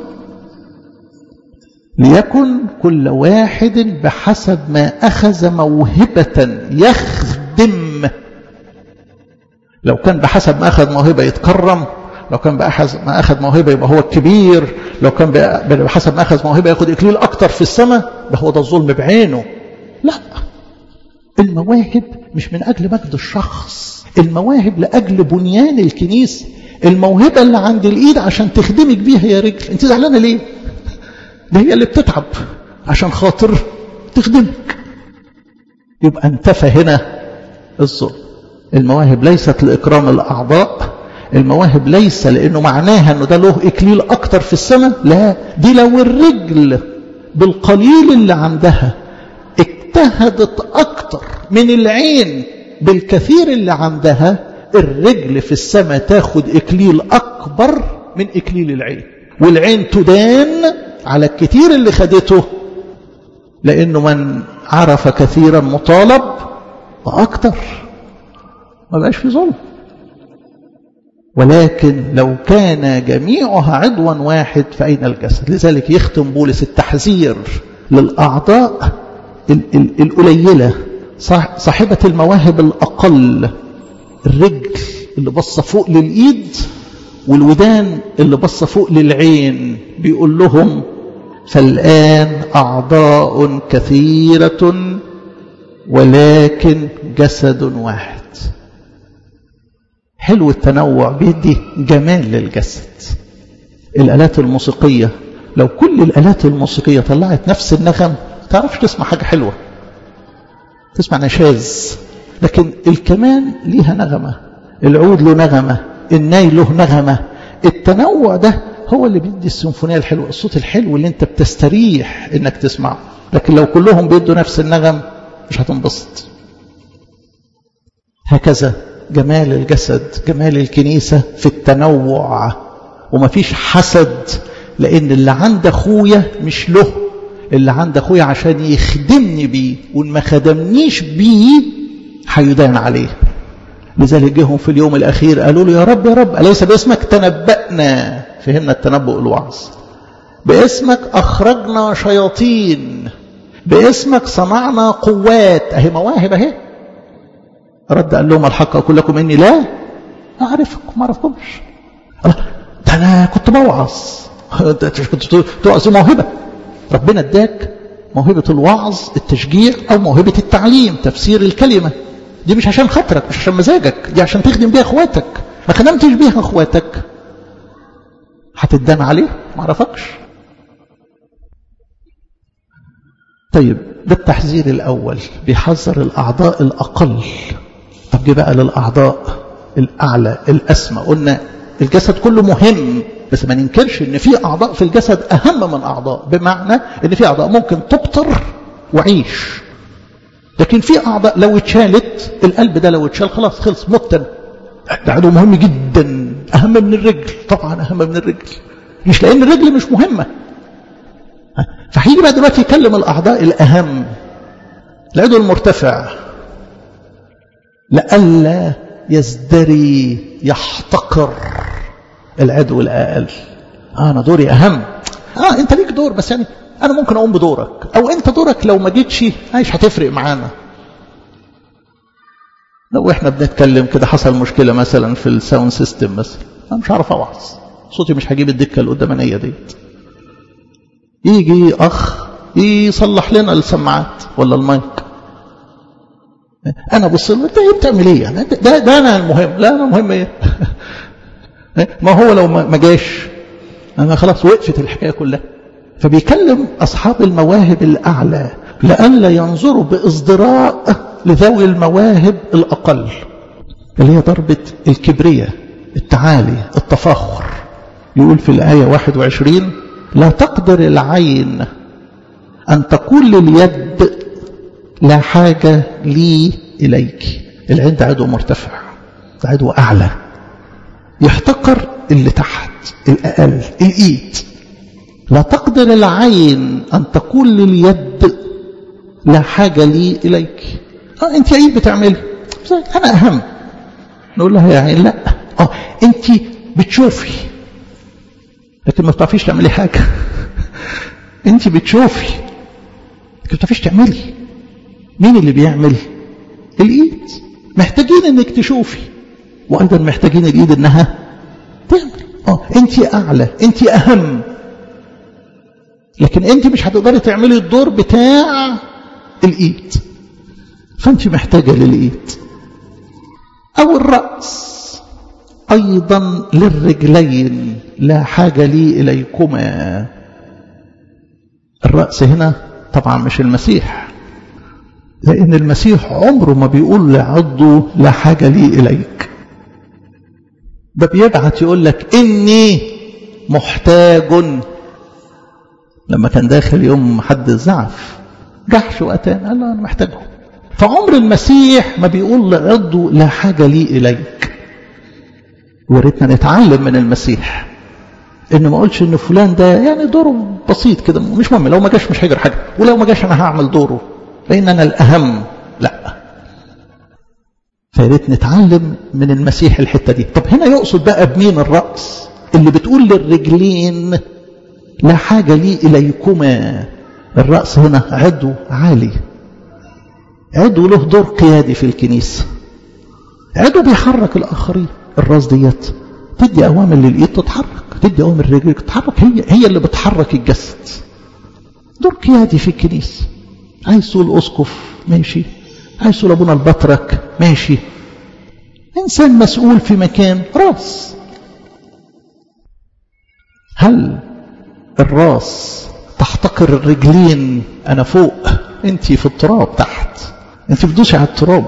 ليكن كل واحد بحسب ما أخذ موهبة يخدم لو كان بحسب ما أخذ موهبة يتكرم لو كان بحسب ما أخذ موهبة يبقى هو الكبير لو كان بحسب ما أخذ موهبة ياخد إكليل أكتر في السماء ده هو ده الظلم بعينه لا المواهب مش من أجل مجد الشخص المواهب لأجل بنيان الكنيسة الموهبة اللي عند الإيد عشان تخدمك بيها يا رجل أنت زعلانة ليه ده هي اللي بتتعب عشان خاطر تخدمك يبقى انتفى هنا الظلم المواهب ليست لإكرام الأعضاء المواهب ليس لأنه معناها أنه ده له إكليل أكتر في السماء لا دي لو الرجل بالقليل اللي عندها اجتهدت أكتر من العين بالكثير اللي عندها الرجل في السماء تاخد إكليل أكبر من إكليل العين والعين تدان على الكثير اللي خدته لأنه من عرف كثيرا مطالب وأكتر ما بقاش في ظلم ولكن لو كان جميعها عضوا واحد فأين الجسد لذلك يختم بولس التحذير للأعضاء القليلة صاحبة المواهب الأقل الرجل اللي بص فوق للإيد والودان اللي بص فوق للعين بيقول لهم فالآن أعضاء كثيرة ولكن جسد واحد حلو التنوع بيدي جمال للجسد الآلات الموسيقية لو كل الآلات الموسيقية طلعت نفس النغم تعرفش تسمع حاجة حلوة تسمع نشاز لكن الكمان ليها نغمة العود له نغمة الناي له نغمة التنوع ده هو اللي بيدي السيمفونية الحلوة الصوت الحلو اللي انت بتستريح انك تسمعه لكن لو كلهم بيدوا نفس النغم مش هتنبسط هكذا جمال الجسد جمال الكنيسة في التنوع ومفيش حسد لأن اللي عند أخويا مش له اللي عند أخويا عشان يخدمني بيه وإن ما خدمنيش بيه هيدان عليه لذلك جهم في اليوم الأخير قالوا له يا رب يا رب أليس باسمك تنبأنا فهمنا التنبؤ الوعظ باسمك أخرجنا شياطين باسمك صنعنا قوات أهي مواهب أهي رد قال لهم الحق أقول لكم إني لا أعرفكم ما أعرفكمش ده أنا كنت بوعظ كنت توعظ موهبة ربنا اداك موهبة الوعظ التشجيع أو موهبة التعليم تفسير الكلمة دي مش عشان خاطرك مش عشان مزاجك دي عشان تخدم بيها اخواتك ما خدمتش بيها اخواتك هتدان عليه ما عرفكش طيب ده التحذير الأول بيحذر الأعضاء الأقل طب جه بقى للأعضاء الأعلى الأسمى قلنا الجسد كله مهم بس ما ننكرش ان في أعضاء في الجسد أهم من أعضاء بمعنى ان في أعضاء ممكن تبطر وعيش لكن في أعضاء لو اتشالت القلب ده لو اتشال خلاص خلص مت ده عضو مهم جدا أهم من الرجل طبعا أهم من الرجل مش لأن الرجل مش مهمة فهيجي بقى دلوقتي يكلم الأعضاء الأهم العضو المرتفع لئلا يزدري يحتقر العضو الأقل آه أنا دوري أهم آه أنت ليك دور بس يعني أنا ممكن أقوم بدورك أو أنت دورك لو ما جيتش مش هتفرق معانا لو احنا بنتكلم كده حصل مشكلة مثلا في الساوند سيستم مثلا أنا مش عارف أوعظ صوتي مش هجيب الدكة القدامانية ديت يجي أخ يصلح لنا السماعات ولا المايك أنا بص له أنت إيه بتعمل إيه؟ يعني ده, ده أنا المهم لا أنا مهم إيه؟ ما هو لو ما جاش أنا خلاص وقفت الحكاية كلها فبيكلم أصحاب المواهب الأعلى لئلا ينظروا بإصدراء لذوي المواهب الأقل اللي هي ضربة الكبرية التعالي التفاخر يقول في الآية 21 لا تقدر العين أن تقول لليد لا حاجة لي إليك العين ده عدو مرتفع ده عدو أعلى يحتقر اللي تحت الأقل الإيد لا تقدر العين أن تقول لليد لا حاجة لي إليك آه أنت يا إيد بتعملي أنا أهم نقول لها يا عين لا آه أنت بتشوفي لكن ما بتعرفيش تعملي حاجة أنت بتشوفي لكن ما بتعرفيش تعملي مين اللي بيعمل الإيد محتاجين أنك تشوفي وأيضا محتاجين الإيد أنها تعمل آه أنت أعلى أنت أهم لكن أنت مش هتقدري تعملي الدور بتاع الإيد فأنت محتاجة للإيد أو الرأس أيضا للرجلين لا حاجة لي إليكما الرأس هنا طبعا مش المسيح لأن المسيح عمره ما بيقول لعضه لا حاجة لي إليك ده بيبعت يقول لك إني محتاج لما كان داخل يوم حد الزعف جحش وأتان قال له أنا محتاجه فعمر المسيح ما بيقول لعضه لا حاجة لي إليك وريتنا نتعلم من المسيح انه ما اقولش ان فلان ده يعني دوره بسيط كده مش مهم لو ما جاش مش هيجري حاجه ولو ما جاش انا هعمل دوره لان انا الاهم لا فياريت نتعلم من المسيح الحته دي طب هنا يقصد بقى بمين الراس اللي بتقول للرجلين لا حاجه لي اليكما الراس هنا عضو عالي عضو له دور قيادي في الكنيسه عضو بيحرك الاخرين الراس ديت تدي اوامر للايد تتحرك تدي اوامر للرجل تتحرك هي هي اللي بتحرك الجسد دور قيادي في الكنيسه عايز تقول اسقف ماشي عايز تقول ابونا البطرك ماشي انسان مسؤول في مكان راس هل الراس تحتقر الرجلين انا فوق انت في التراب تحت انت بتدوسي على التراب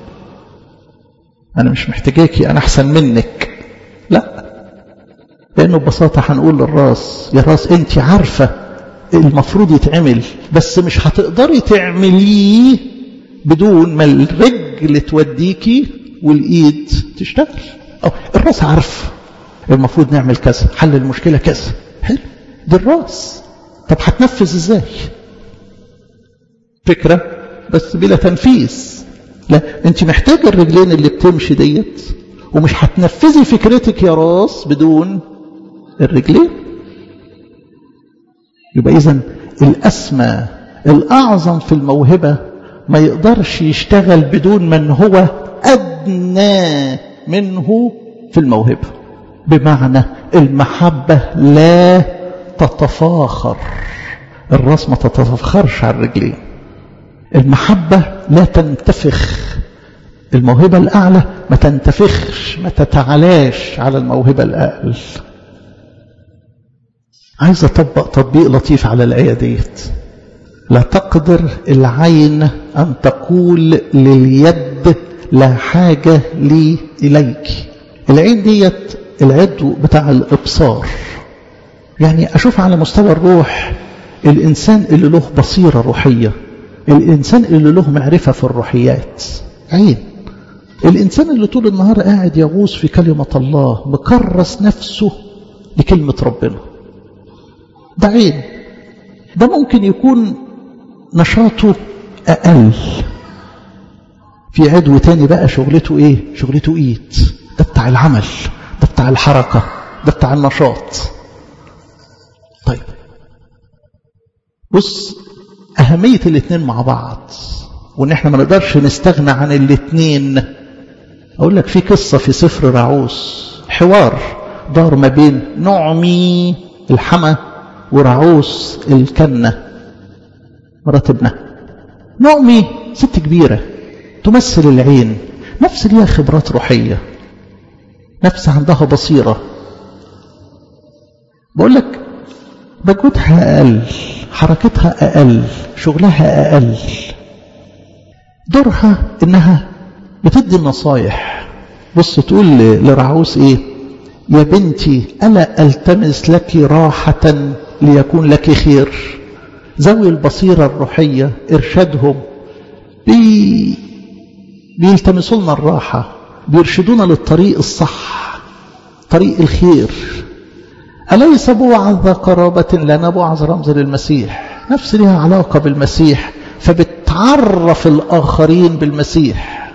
انا مش محتاجاكي انا احسن منك لا لانه ببساطه هنقول للراس يا راس انت عارفه المفروض يتعمل بس مش هتقدري تعمليه بدون ما الرجل توديكي والايد تشتغل أو الراس عارف المفروض نعمل كذا حل المشكله كذا حلو دي الراس طب هتنفذ ازاي فكره بس بلا تنفيذ لا انت محتاجه الرجلين اللي بتمشي ديت ومش هتنفذي فكرتك يا راس بدون الرجلين يبقى اذا الاسمى الاعظم في الموهبه ما يقدرش يشتغل بدون من هو ادنى منه في الموهبه بمعنى المحبه لا تتفاخر الراس ما تتفخرش على الرجلين المحبه لا تنتفخ الموهبه الاعلى ما تنتفخش ما تتعلاش على الموهبه الاقل عايز اطبق تطبيق لطيف على الايه ديت لا تقدر العين ان تقول لليد لا حاجه لي اليك العين ديت العدو بتاع الابصار يعني اشوف على مستوى الروح الانسان اللي له بصيره روحيه الانسان اللي له معرفه في الروحيات عين الانسان اللي طول النهار قاعد يغوص في كلمه الله مكرس نفسه لكلمه ربنا ده عين ده ممكن يكون نشاطه أقل في عدو تاني بقى شغلته ايه شغلته ايد ده بتاع العمل ده بتاع الحركة ده بتاع النشاط طيب بص أهمية الاتنين مع بعض وإن احنا ما نقدرش نستغنى عن الاتنين أقول لك في قصة في سفر رعوس حوار دار ما بين نعمي الحمى ورعوس الكنة مرات ابنها نعمي ست كبيرة تمثل العين نفس ليها خبرات روحية نفس عندها بصيرة بقول لك مجهودها أقل حركتها أقل شغلها أقل دورها إنها بتدي النصايح بص تقول لرعوس إيه يا بنتي ألا ألتمس لك راحة ليكون لك خير ذوي البصيرة الروحية إرشادهم بي بيلتمسوا لنا الراحة بيرشدونا للطريق الصح طريق الخير أليس بوعظ قرابة لنا بوعظ رمز للمسيح نفس لها علاقة بالمسيح فبتعرف الآخرين بالمسيح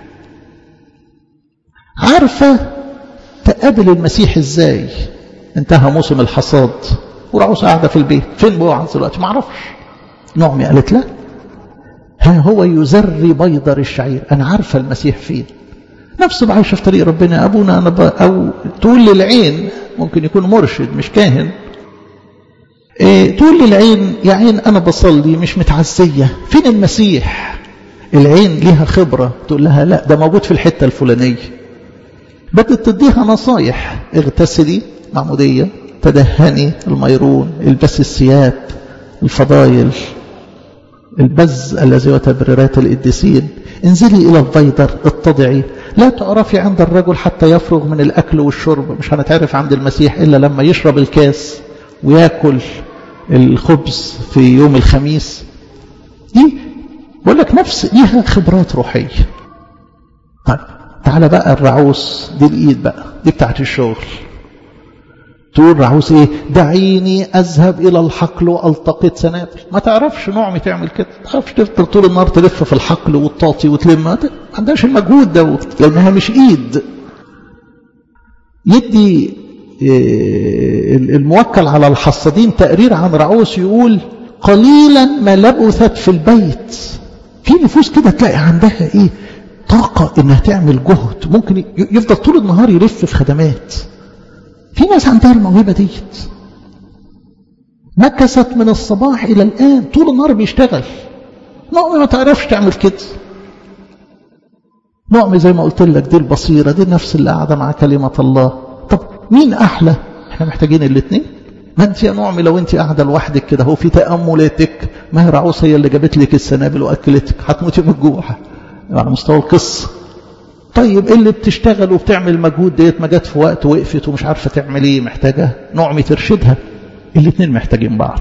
عارفة تقابل المسيح ازاي انتهى موسم الحصاد ورعوس قاعدة في البيت فين بوعظ دلوقتي ما اعرفش نعمي قالت لا ها هو يزري بيضر الشعير انا عارفة المسيح فين نفسه عايشة في طريق ربنا ابونا انا ب... او تقول للعين ممكن يكون مرشد مش كاهن إيه تقول للعين يا عين انا بصلي مش متعزية فين المسيح العين ليها خبرة تقول لها لا ده موجود في الحتة الفلانية بدأت تديها نصايح اغتسلي معمودية تدهني الميرون البسي الثياب الفضايل البز الذي هو تبريرات القديسين انزلي إلى البيدر اتضعي لا تعرفي عند الرجل حتى يفرغ من الأكل والشرب مش هنتعرف عند المسيح إلا لما يشرب الكاس ويأكل الخبز في يوم الخميس دي بقول لك نفس ليها خبرات روحية طيب تعالى بقى الرعوس دي الإيد بقى دي بتاعت الشغل تقول رعوس ايه دعيني اذهب الى الحقل والتقط سنابل ما تعرفش نعمي تعمل كده ما تعرفش تفضل طول النهار تلف في الحقل وتطاطي وتلم ما عندهاش المجهود ده لانها مش ايد يدي الموكل على الحصادين تقرير عن رعوس يقول قليلا ما لبثت في البيت في نفوس كده تلاقي عندها ايه طاقة انها تعمل جهد ممكن يفضل طول النهار يلف في خدمات في ناس عندها الموهبة ديت مكست من الصباح إلى الآن طول النهار بيشتغل نعمي ما تعرفش تعمل كده نعمي زي ما قلت لك دي البصيرة دي النفس اللي قاعدة مع كلمة الله طب مين أحلى احنا محتاجين الاثنين ما انت يا نعمي لو انت قاعدة لوحدك كده هو في تأملاتك ما هي رعوس هي اللي جابت لك السنابل وأكلتك هتموتي من الجوع على مستوى القصة طيب اللي بتشتغل وبتعمل مجهود ديت ما جت في وقت وقفت ومش عارفه تعمل ايه محتاجه نعمي ترشدها الاثنين محتاجين بعض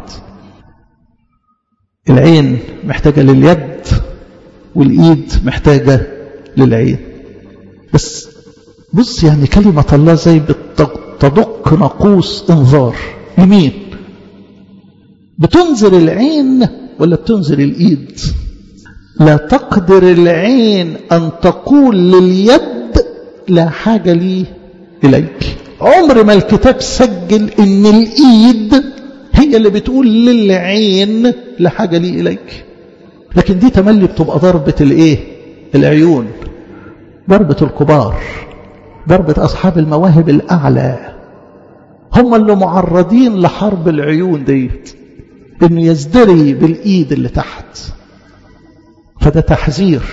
العين محتاجه لليد والايد محتاجه للعين بس بص يعني كلمه الله زي بتدق ناقوس انذار لمين بتنذر العين ولا بتنذر الايد لا تقدر العين أن تقول لليد لا حاجة لي إليك عمر ما الكتاب سجل إن الإيد هي اللي بتقول للعين لا حاجة لي إليك لكن دي تملي بتبقى ضربة الإيه العيون ضربة الكبار ضربة أصحاب المواهب الأعلى هم اللي معرضين لحرب العيون ديت إنه يزدري بالإيد اللي تحت فده تحذير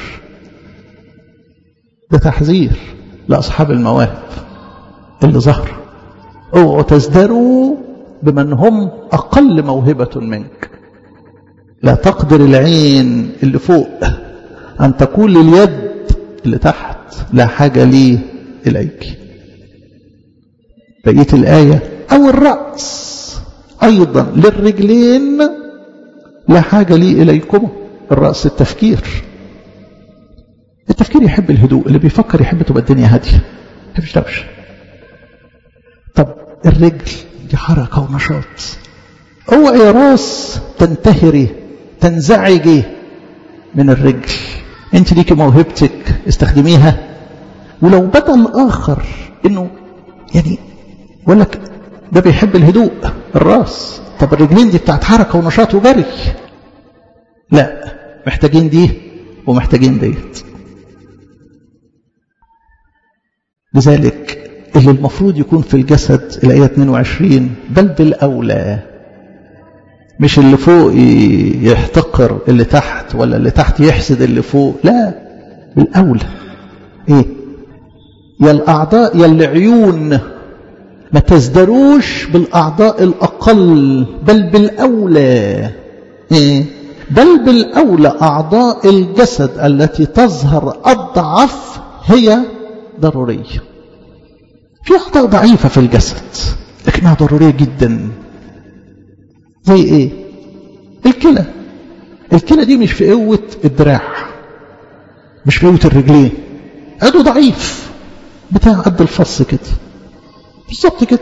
ده تحذير لأصحاب المواهب اللي ظهر اوعوا تزدروا بمن هم أقل موهبة منك لا تقدر العين اللي فوق أن تقول لليد اللي تحت لا حاجة لي إليك بقية الآية أو الرأس أيضا للرجلين لا حاجة لي إليكم الرأس التفكير التفكير يحب الهدوء اللي بيفكر يحب تبقى الدنيا هادية ما يحبش دوشة طب الرجل دي حركة ونشاط هو يا راس تنتهري تنزعجي من الرجل انت ليكي موهبتك استخدميها ولو بدا الاخر انه يعني يقول لك ده بيحب الهدوء الراس طب الرجلين دي بتاعت حركه ونشاط وجري لا محتاجين دي ومحتاجين ديت لذلك اللي المفروض يكون في الجسد الآية 22 بل بالأولى مش اللي فوق يحتقر اللي تحت ولا اللي تحت يحسد اللي فوق لا بالأولى ايه يا الأعضاء يا العيون ما تزدروش بالأعضاء الأقل بل بالأولى إيه؟ بل بالأولى أعضاء الجسد التي تظهر أضعف هي ضرورية في أعضاء ضعيفة في الجسد لكنها ضرورية جدا زي إيه الكلى الكلى دي مش في قوة الدراع مش في قوة الرجلين عضو ضعيف بتاع قد الفص كده بالظبط كده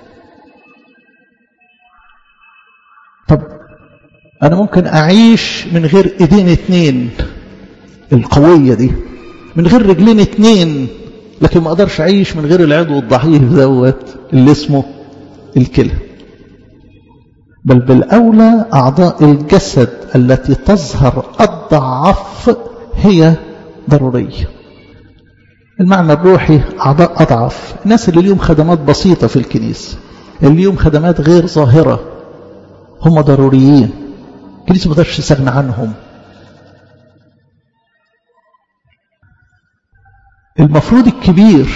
طب أنا ممكن أعيش من غير إيدين اتنين القوية دي من غير رجلين اتنين لكن ما أقدرش أعيش من غير العضو الضعيف دوت اللي اسمه الكلى بل بالأولى أعضاء الجسد التي تظهر أضعف هي ضرورية المعنى الروحي أعضاء أضعف الناس اللي ليهم خدمات بسيطة في الكنيسة اللي ليهم خدمات غير ظاهرة هم ضروريين الكنيسة ما تقدرش تستغنى عنهم المفروض الكبير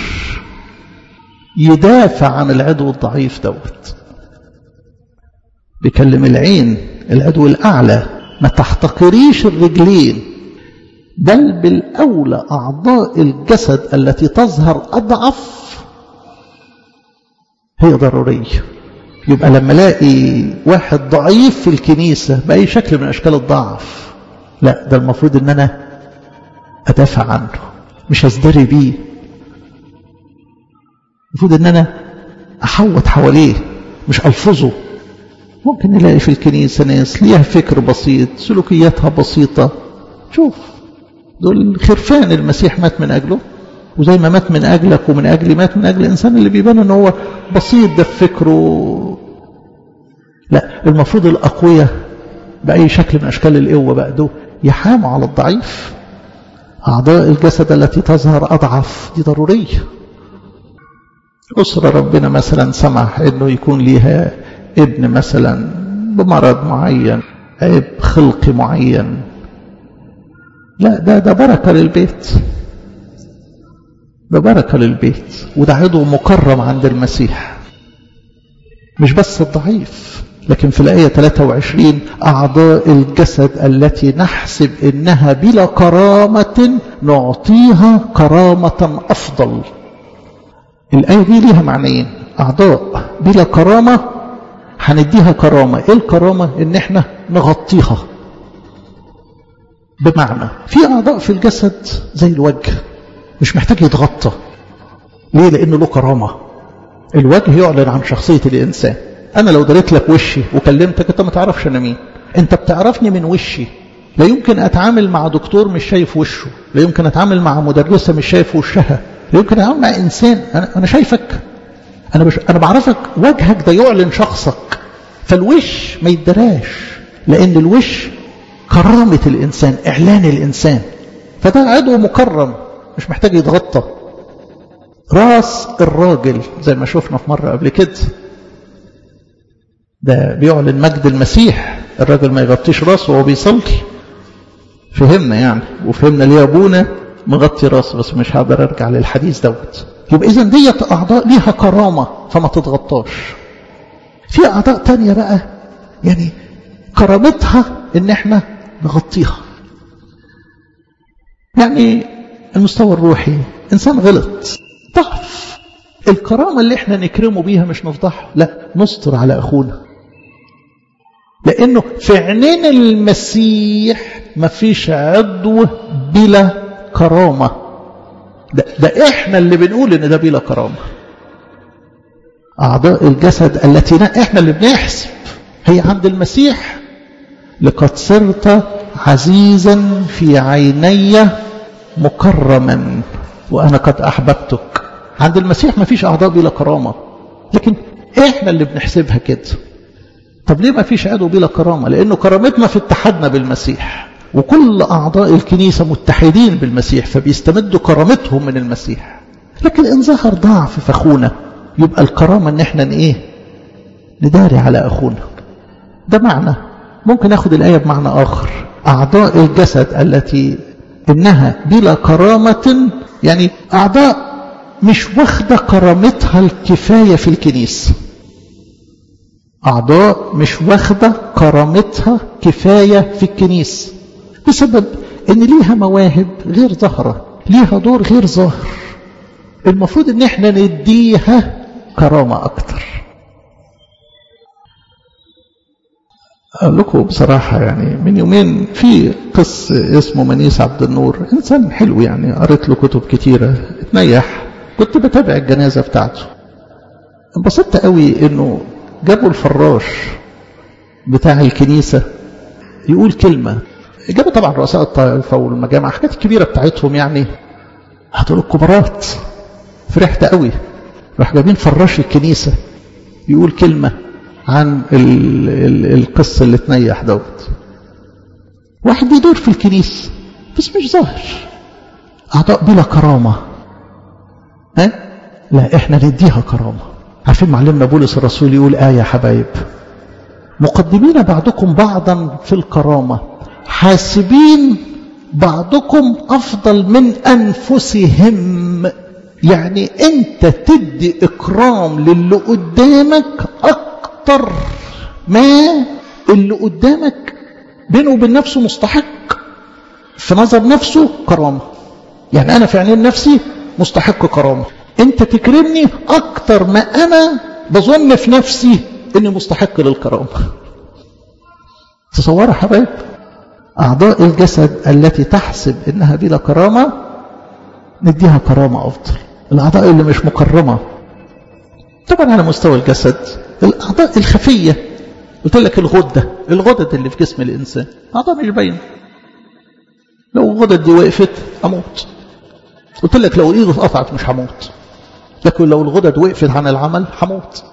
يدافع عن العدو الضعيف دوت بيكلم العين العدو الأعلى ما تحتقريش الرجلين بل بالأولى أعضاء الجسد التي تظهر أضعف هي ضرورية يبقى لما الاقي واحد ضعيف في الكنيسة بأي شكل من أشكال الضعف لا ده المفروض ان انا ادافع عنه مش ازدري بيه المفروض ان انا احوط حواليه مش الفظه ممكن نلاقي في الكنيسة ناس ليها فكر بسيط سلوكياتها بسيطة شوف دول خرفان المسيح مات من أجله وزي ما مات من أجلك ومن أجلي مات من أجل الإنسان اللي بيبان أنه هو بسيط ده في فكره لا المفروض الأقوياء بأي شكل من أشكال القوة بقى دول يحاموا على الضعيف أعضاء الجسد التي تظهر أضعف دي ضرورية أسرة ربنا مثلا سمح أنه يكون ليها ابن مثلا بمرض معين عيب خلقي معين لا ده ده بركة للبيت ده بركة للبيت وده عضو مكرم عند المسيح مش بس الضعيف لكن في الآية 23 أعضاء الجسد التي نحسب إنها بلا كرامة نعطيها كرامة أفضل الآية دي ليها معنيين أعضاء بلا كرامة هنديها كرامة إيه الكرامة إن إحنا نغطيها بمعنى في أعضاء في الجسد زي الوجه مش محتاج يتغطى ليه لأنه له كرامة الوجه يعلن عن شخصية الإنسان أنا لو دريت لك وشي وكلمتك أنت ما تعرفش أنا مين أنت بتعرفني من وشي لا يمكن أتعامل مع دكتور مش شايف وشه لا يمكن أتعامل مع مدرسة مش شايف وشها لا يمكن أتعامل مع إنسان أنا, أنا شايفك أنا, بش... أنا بعرفك وجهك ده يعلن شخصك فالوش ما يدراش لأن الوش كرامة الإنسان إعلان الإنسان فده عضو مكرم مش محتاج يتغطى راس الراجل زي ما شفنا في مرة قبل كده ده بيعلن مجد المسيح الراجل ما يغطيش راسه وهو بيصلي فهمنا يعني وفهمنا ليه ابونا مغطي راسه بس مش هقدر ارجع للحديث دوت يبقى اذا ديت اعضاء ليها كرامه فما تتغطاش في اعضاء تانية بقى يعني كرامتها ان احنا نغطيها يعني المستوى الروحي انسان غلط ضعف الكرامة اللي احنا نكرمه بيها مش نفضحه لا نستر على اخونا لانه في عينين المسيح مفيش عضو بلا كرامة ده, ده احنا اللي بنقول ان ده بلا كرامة اعضاء الجسد التي احنا اللي بنحسب هي عند المسيح لقد صرت عزيزا في عيني مكرما وانا قد احببتك عند المسيح ما فيش اعضاء بلا كرامه لكن احنا اللي بنحسبها كده طب ليه ما فيش عضو بلا كرامه لانه كرامتنا في اتحادنا بالمسيح وكل اعضاء الكنيسه متحدين بالمسيح فبيستمدوا كرامتهم من المسيح لكن ان ظهر ضعف في اخونا يبقى الكرامه ان احنا ايه نداري على اخونا ده معنى ممكن اخد الايه بمعنى اخر اعضاء الجسد التي انها بلا كرامه يعني اعضاء مش واخده كرامتها الكفايه في الكنيسه اعضاء مش واخده كرامتها كفايه في الكنيسه بسبب ان ليها مواهب غير ظاهره ليها دور غير ظاهر المفروض ان احنا نديها كرامه اكتر أقول لكم بصراحة يعني من يومين في قس اسمه منيس عبد النور إنسان حلو يعني قريت له كتب كتيرة اتنيح كنت بتابع الجنازة بتاعته انبسطت قوي إنه جابوا الفراش بتاع الكنيسة يقول كلمة جابوا طبعا رؤساء الطائفة والمجامع حاجات كبيرة بتاعتهم يعني هدول الكبارات فرحت قوي راح جايبين فراش الكنيسة يقول كلمة عن ال ال القصة اللي تنيح دوت واحد بيدور في الكنيسة بس مش ظاهر أعضاء بلا كرامة ها؟ لا احنا نديها كرامة عارفين معلمنا بولس الرسول يقول آية يا حبايب مقدمين بعضكم بعضا في الكرامة حاسبين بعضكم أفضل من أنفسهم يعني أنت تدي إكرام للي قدامك أكتر ما اللي قدامك بينه وبين نفسه مستحق في نظر نفسه كرامة يعني أنا في عينين نفسي مستحق كرامة أنت تكرمني أكتر ما أنا بظن في نفسي أني مستحق للكرامة تصوروا حبايب أعضاء الجسد التي تحسب أنها بلا كرامة نديها كرامة أفضل الأعضاء اللي مش مكرمة طبعا على مستوى الجسد الأعضاء الخفية قلت لك الغدة الغدد اللي في جسم الإنسان أعضاء مش باينة لو الغدد دي وقفت أموت قلت لك لو إيده اتقطعت مش هموت لكن لو الغدد وقفت عن العمل هموت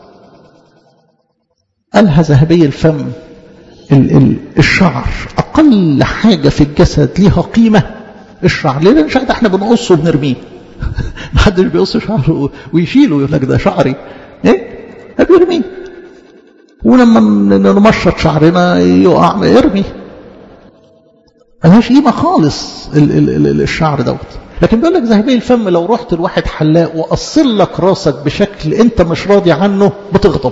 قالها ذهبي الفم ال ال الشعر أقل حاجة في الجسد ليها قيمة الشعر ليه الشعر ده احنا بنقصه وبنرميه ما حدش بيقص شعره ويشيله يقول لك ده شعري ايه بيرميه ولما نمشط شعرنا يقع يرمي ملهاش قيمة خالص ال ال ال الشعر دوت لكن بيقول لك ذهبي الفم لو رحت لواحد حلاق وقصر لك راسك بشكل انت مش راضي عنه بتغضب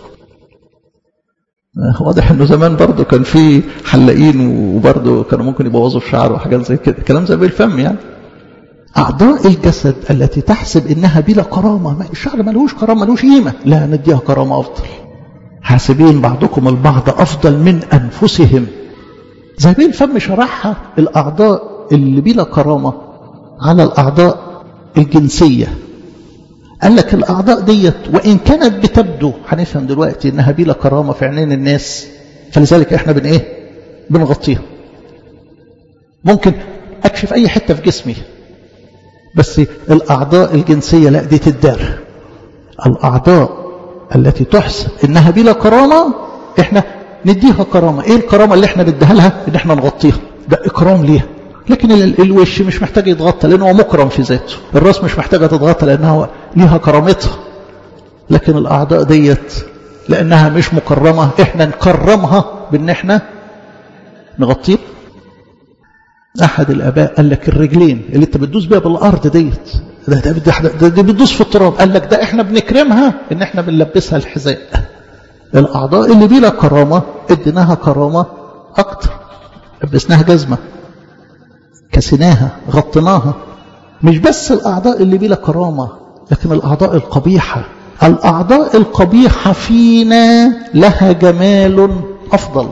واضح انه زمان برضه كان في حلاقين وبرضه كانوا ممكن يبوظوا الشعر وحاجات زي كده كلام زي الفم يعني أعضاء الجسد التي تحسب إنها بلا كرامة الشعر ملوش كرامة ملوش قيمة لا نديها كرامة أفضل حاسبين بعضكم البعض أفضل من أنفسهم زي الفم شرحها الأعضاء اللي بلا كرامة على الأعضاء الجنسية قال لك الأعضاء ديت وإن كانت بتبدو هنفهم دلوقتي إنها بلا كرامة في عينين الناس فلذلك إحنا بن إيه بنغطيها ممكن أكشف أي حتة في جسمي بس الأعضاء الجنسية لا دي تدار الأعضاء التي تحسب إنها بلا كرامة إحنا نديها كرامة إيه الكرامة اللي إحنا نديها لها إن إحنا نغطيها ده إكرام ليها لكن الوش مش محتاج يتغطى لأنه مكرم في ذاته الراس مش محتاجة تتغطى لأنها ليها كرامتها لكن الأعضاء ديت لأنها مش مكرمة إحنا نكرمها بأن إحنا نغطيها أحد الآباء قال لك الرجلين اللي أنت بتدوس بيها بالأرض ديت ده, ده, ده, ده, ده بتدوس في التراب قال لك ده إحنا بنكرمها إن إحنا بنلبسها الحذاء الأعضاء اللي بلا كرامة اديناها كرامة أكتر لبسناها جزمة كسناها غطيناها مش بس الأعضاء اللي بلا كرامة لكن الأعضاء القبيحة الأعضاء القبيحة فينا لها جمال أفضل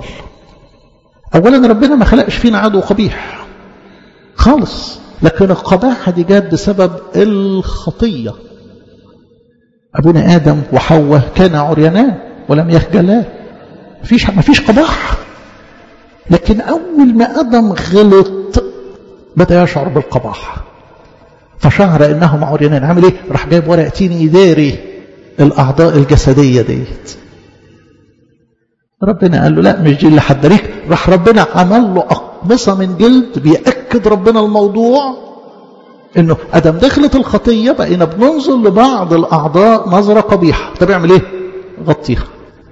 أولا ربنا ما خلقش فينا عدو قبيح خالص لكن القباحة دي جت بسبب الخطية أبونا آدم وحواء كان عريانان ولم يخجلا مفيش مفيش قباح لكن أول ما آدم غلط بدأ يشعر بالقباحة فشعر إنهم عريانان عمل إيه؟ راح جايب ورق تين يداري الأعضاء الجسدية ديت ربنا قال له لا مش دي اللي حدريك راح ربنا عمل له أقمصة من جلد بيأكد ربنا الموضوع انه ادم دخلت الخطية بقينا بننظر لبعض الاعضاء نظرة قبيحة طب يعمل ايه غطيها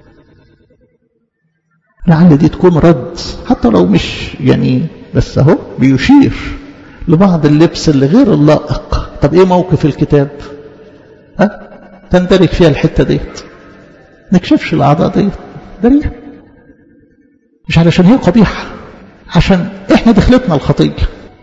لعل دي تكون رد حتى لو مش يعني بس اهو بيشير لبعض اللبس اللي غير اللائق طب ايه موقف الكتاب ها تندرج فيها الحتة ديت نكشفش الاعضاء ديت دريها مش علشان هي قبيحة عشان احنا دخلتنا الخطية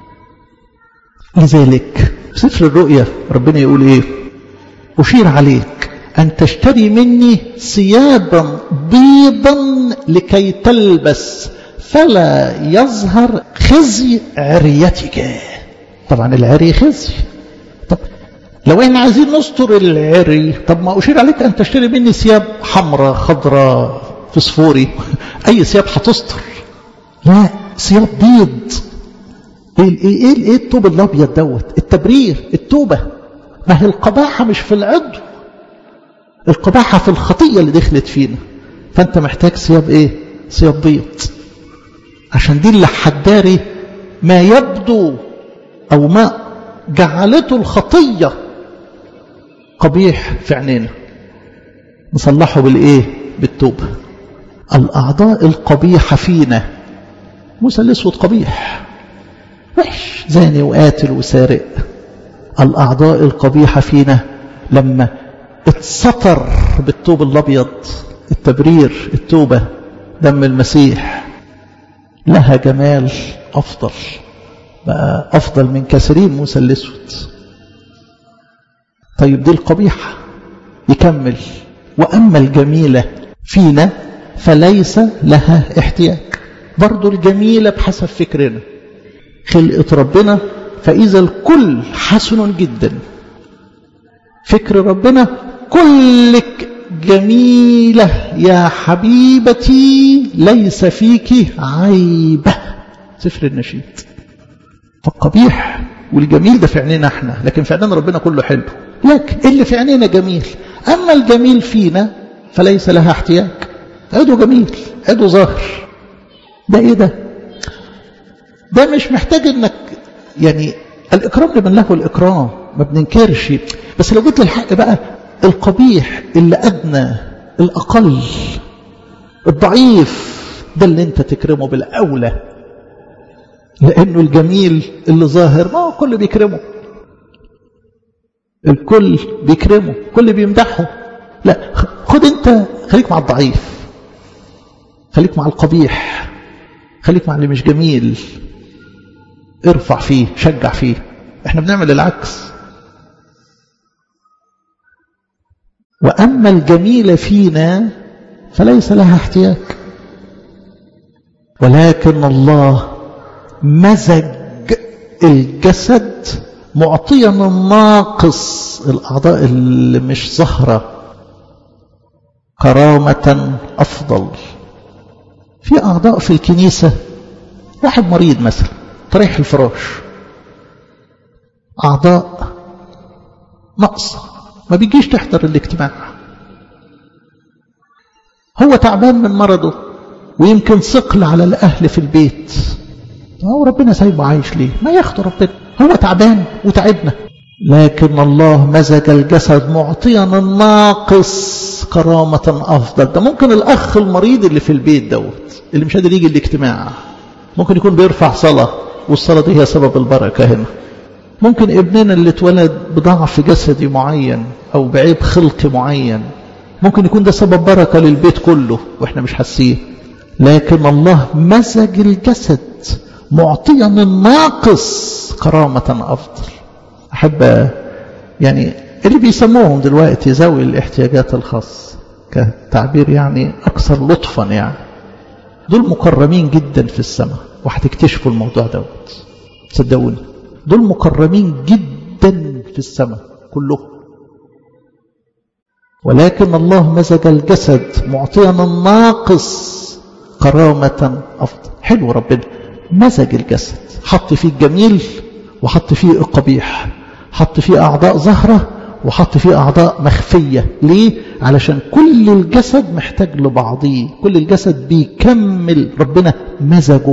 لذلك سفر الرؤيا ربنا يقول ايه أشير عليك أن تشتري مني ثيابا بيضا لكي تلبس فلا يظهر خزي عريتك طبعا العري خزي طب لو احنا عايزين نستر العري طب ما أشير عليك أن تشتري مني ثياب حمراء خضراء فسفوري أي ثياب هتستر لا ثياب بيض ايه ايه ايه التوب الابيض دوت التبرير التوبه ما هي القباحه مش في العضو القباحه في الخطيه اللي دخلت فينا فانت محتاج ثياب ايه ثياب بيض عشان دي اللي حداري ما يبدو او ما جعلته الخطيه قبيح في عينينا نصلحه بالايه بالتوبه الاعضاء القبيحه فينا موسى الاسود قبيح وحش زاني وقاتل وسارق الأعضاء القبيحة فينا لما اتسطر بالثوب الأبيض التبرير التوبة دم المسيح لها جمال أفضل بقى أفضل من كثيرين موسى الأسود طيب دي القبيحة يكمل وأما الجميلة فينا فليس لها احتياج برضو الجميلة بحسب فكرنا خلقة ربنا فإذا الكل حسن جدا فكر ربنا كلك جميلة يا حبيبتي ليس فيك عيبة سفر النشيد فالقبيح والجميل ده في عينينا احنا لكن في عينينا ربنا كله حلو لكن اللي في عينينا جميل أما الجميل فينا فليس لها احتياج عدو جميل عدو ظاهر ده ايه ده ده مش محتاج انك يعني الإكرام لمن له الإكرام ما بننكرش بس لو جيت للحق بقى القبيح اللي أدنى الأقل الضعيف ده اللي انت تكرمه بالأولى لأنه الجميل اللي ظاهر ما هو كل بيكرمه الكل بيكرمه كل بيمدحه لا خد انت خليك مع الضعيف خليك مع القبيح خليك مع اللي مش جميل ارفع فيه شجع فيه احنا بنعمل العكس وأما الجميل فينا فليس لها احتياج ولكن الله مزج الجسد معطيا الناقص الأعضاء اللي مش ظهرة كرامة أفضل في أعضاء في الكنيسة واحد مريض مثلا طريح الفراش أعضاء ناقصة ما بيجيش تحضر الاجتماع هو تعبان من مرضه ويمكن ثقل على الأهل في البيت هو ربنا سايبه عايش ليه ما ياخده ربنا هو تعبان وتعبنا لكن الله مزج الجسد معطيا الناقص كرامة أفضل ده ممكن الأخ المريض اللي في البيت دوت اللي مش قادر يجي الاجتماع ممكن يكون بيرفع صلاة والصلاة دي هي سبب البركة هنا ممكن ابننا اللي اتولد بضعف جسدي معين أو بعيب خلقي معين ممكن يكون ده سبب بركة للبيت كله وإحنا مش حاسين لكن الله مزج الجسد معطيا الناقص كرامة أفضل أحب يعني اللي بيسموهم دلوقتي ذوي الاحتياجات الخاصة كتعبير يعني أكثر لطفا يعني دول مكرمين جدا في السماء وهتكتشفوا الموضوع دوت صدقوني دول مكرمين جدا في السماء كلهم ولكن الله مزج الجسد معطيا الناقص كرامة أفضل حلو ربنا مزج الجسد حط فيه الجميل وحط فيه القبيح حط فيه أعضاء ظهرة وحط فيه أعضاء مخفية ليه؟ علشان كل الجسد محتاج لبعضيه كل الجسد بيكمل ربنا مزجه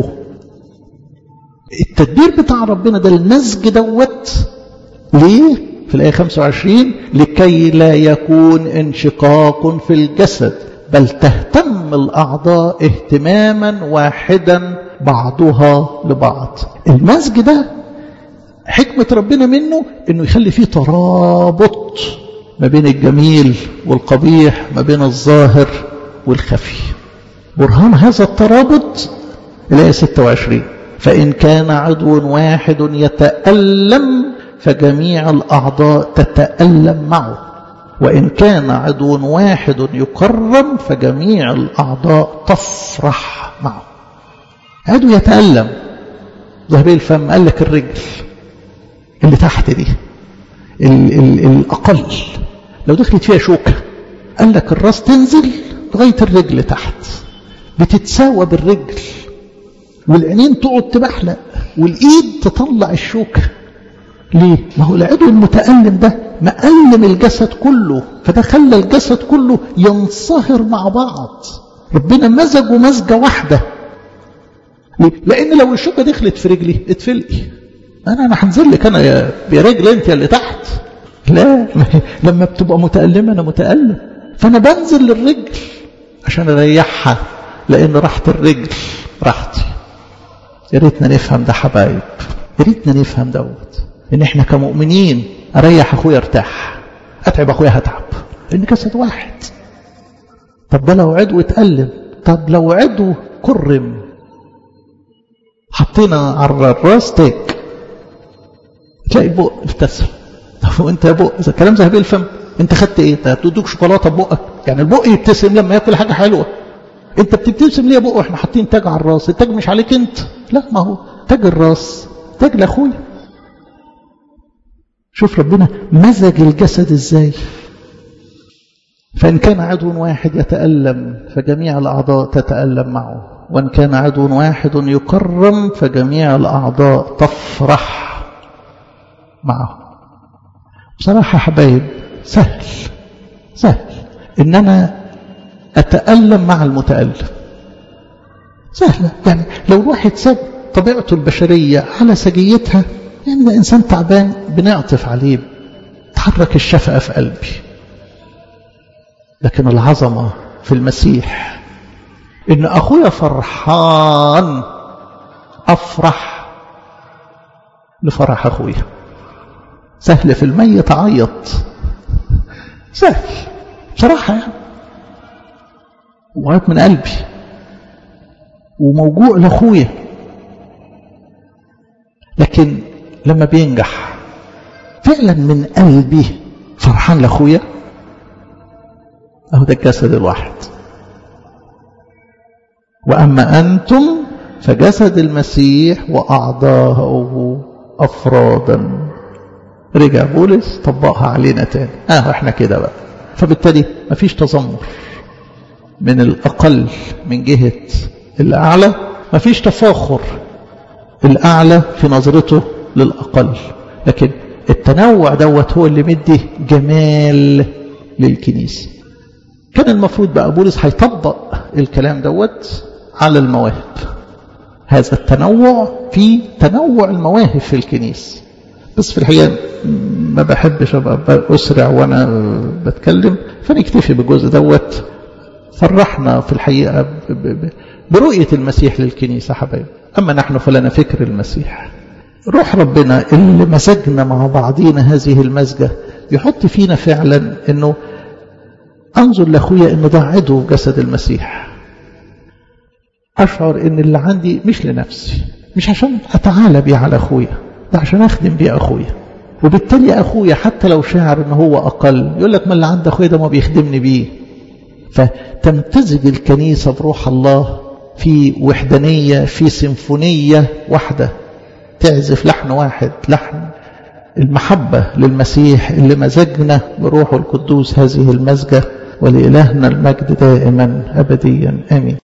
التدبير بتاع ربنا ده المزج دوت ليه؟ في الآية 25 لكي لا يكون انشقاق في الجسد بل تهتم الأعضاء اهتماما واحدا بعضها لبعض المزج ده حكمة ربنا منه انه يخلي فيه ترابط ما بين الجميل والقبيح ما بين الظاهر والخفي برهان هذا الترابط الآية 26 فإن كان عضو واحد يتألم فجميع الأعضاء تتألم معه وإن كان عضو واحد يكرم فجميع الأعضاء تفرح معه عضو يتألم ذهبي الفم قال لك الرجل اللي تحت دي ال ال الأقل لو دخلت فيها شوكة قال لك الراس تنزل لغاية الرجل تحت بتتساوى بالرجل والعينين تقعد تبحلق والإيد تطلع الشوكة ليه؟ ما هو العضو المتألم ده مألم الجسد كله فده خلى الجسد كله ينصهر مع بعض ربنا مزجه مزجة واحدة ليه؟ لأن لو الشوكة دخلت في رجلي اتفلقي أنا أنا هنزل لك أنا يا رجل أنت اللي تحت لا لما بتبقى متألمة أنا متألم فأنا بنزل للرجل عشان أريحها لأن راحة الرجل راحتي يا ريتنا نفهم ده حبايب يا ريتنا نفهم دوت ان احنا كمؤمنين اريح اخويا ارتاح اتعب اخويا هتعب لان جسد واحد طب ده لو عضو اتألم طب لو عضو كرم حطينا على الراس تاج تلاقي البق ابتسم طب وانت يا بق اذا كلام ذهبي الفم انت خدت ايه انت هتدوك شوكولاته ببقك يعني البق يبتسم لما ياكل حاجه حلوه انت بتبتسم ليه يا بق واحنا حاطين تاج على الراس التاج مش عليك انت لا ما هو تاج الراس تاج لاخويا شوف ربنا مزج الجسد ازاي فإن كان عضو واحد يتألم فجميع الأعضاء تتألم معه وإن كان عضو واحد يكرم فجميع الأعضاء تفرح معه بصراحة حبايب سهل سهل إن أنا أتألم مع المتألم سهلة يعني لو الواحد ساب طبيعته البشرية على سجيتها يعني ده إنسان تعبان بنعطف عليه تحرك الشفقة في قلبي لكن العظمة في المسيح إن أخويا فرحان أفرح لفرح أخويا سهل في الميت عيط سهل بصراحة يعني وعيط من قلبي وموجوع لأخويا لكن لما بينجح فعلا من قلبي فرحان لأخويا أهو ده الجسد الواحد وأما أنتم فجسد المسيح وأعضاءه أفرادا رجع بولس طبقها علينا تاني اه احنا كده بقى فبالتالي مفيش تذمر من الأقل من جهة الأعلى مفيش تفاخر الأعلى في نظرته للأقل لكن التنوع دوت هو اللي مدي جمال للكنيسة كان المفروض بقى بولس هيطبق الكلام دوت على المواهب هذا التنوع في تنوع المواهب في الكنيسة بس في الحقيقة ما بحبش أبقى أسرع وأنا بتكلم فنكتفي بالجزء دوت فرحنا في الحقيقة برؤية المسيح للكنيسة حبايب أما نحن فلنا فكر المسيح روح ربنا اللي مسجنا مع بعضينا هذه المزجة يحط فينا فعلا أنه أنظر لأخويا أنه ده عضو جسد المسيح أشعر أن اللي عندي مش لنفسي مش عشان أتعالى بيه على أخويا ده عشان أخدم بيه أخويا وبالتالي أخويا حتى لو شاعر أنه هو أقل يقول لك ما اللي عند أخويا ده ما بيخدمني بيه فتمتزج الكنيسة بروح الله في وحدانية في سيمفونية واحدة تعزف لحن واحد لحن المحبة للمسيح اللي مزجنا بروحه القدوس هذه المزجة ولإلهنا المجد دائما أبديا آمين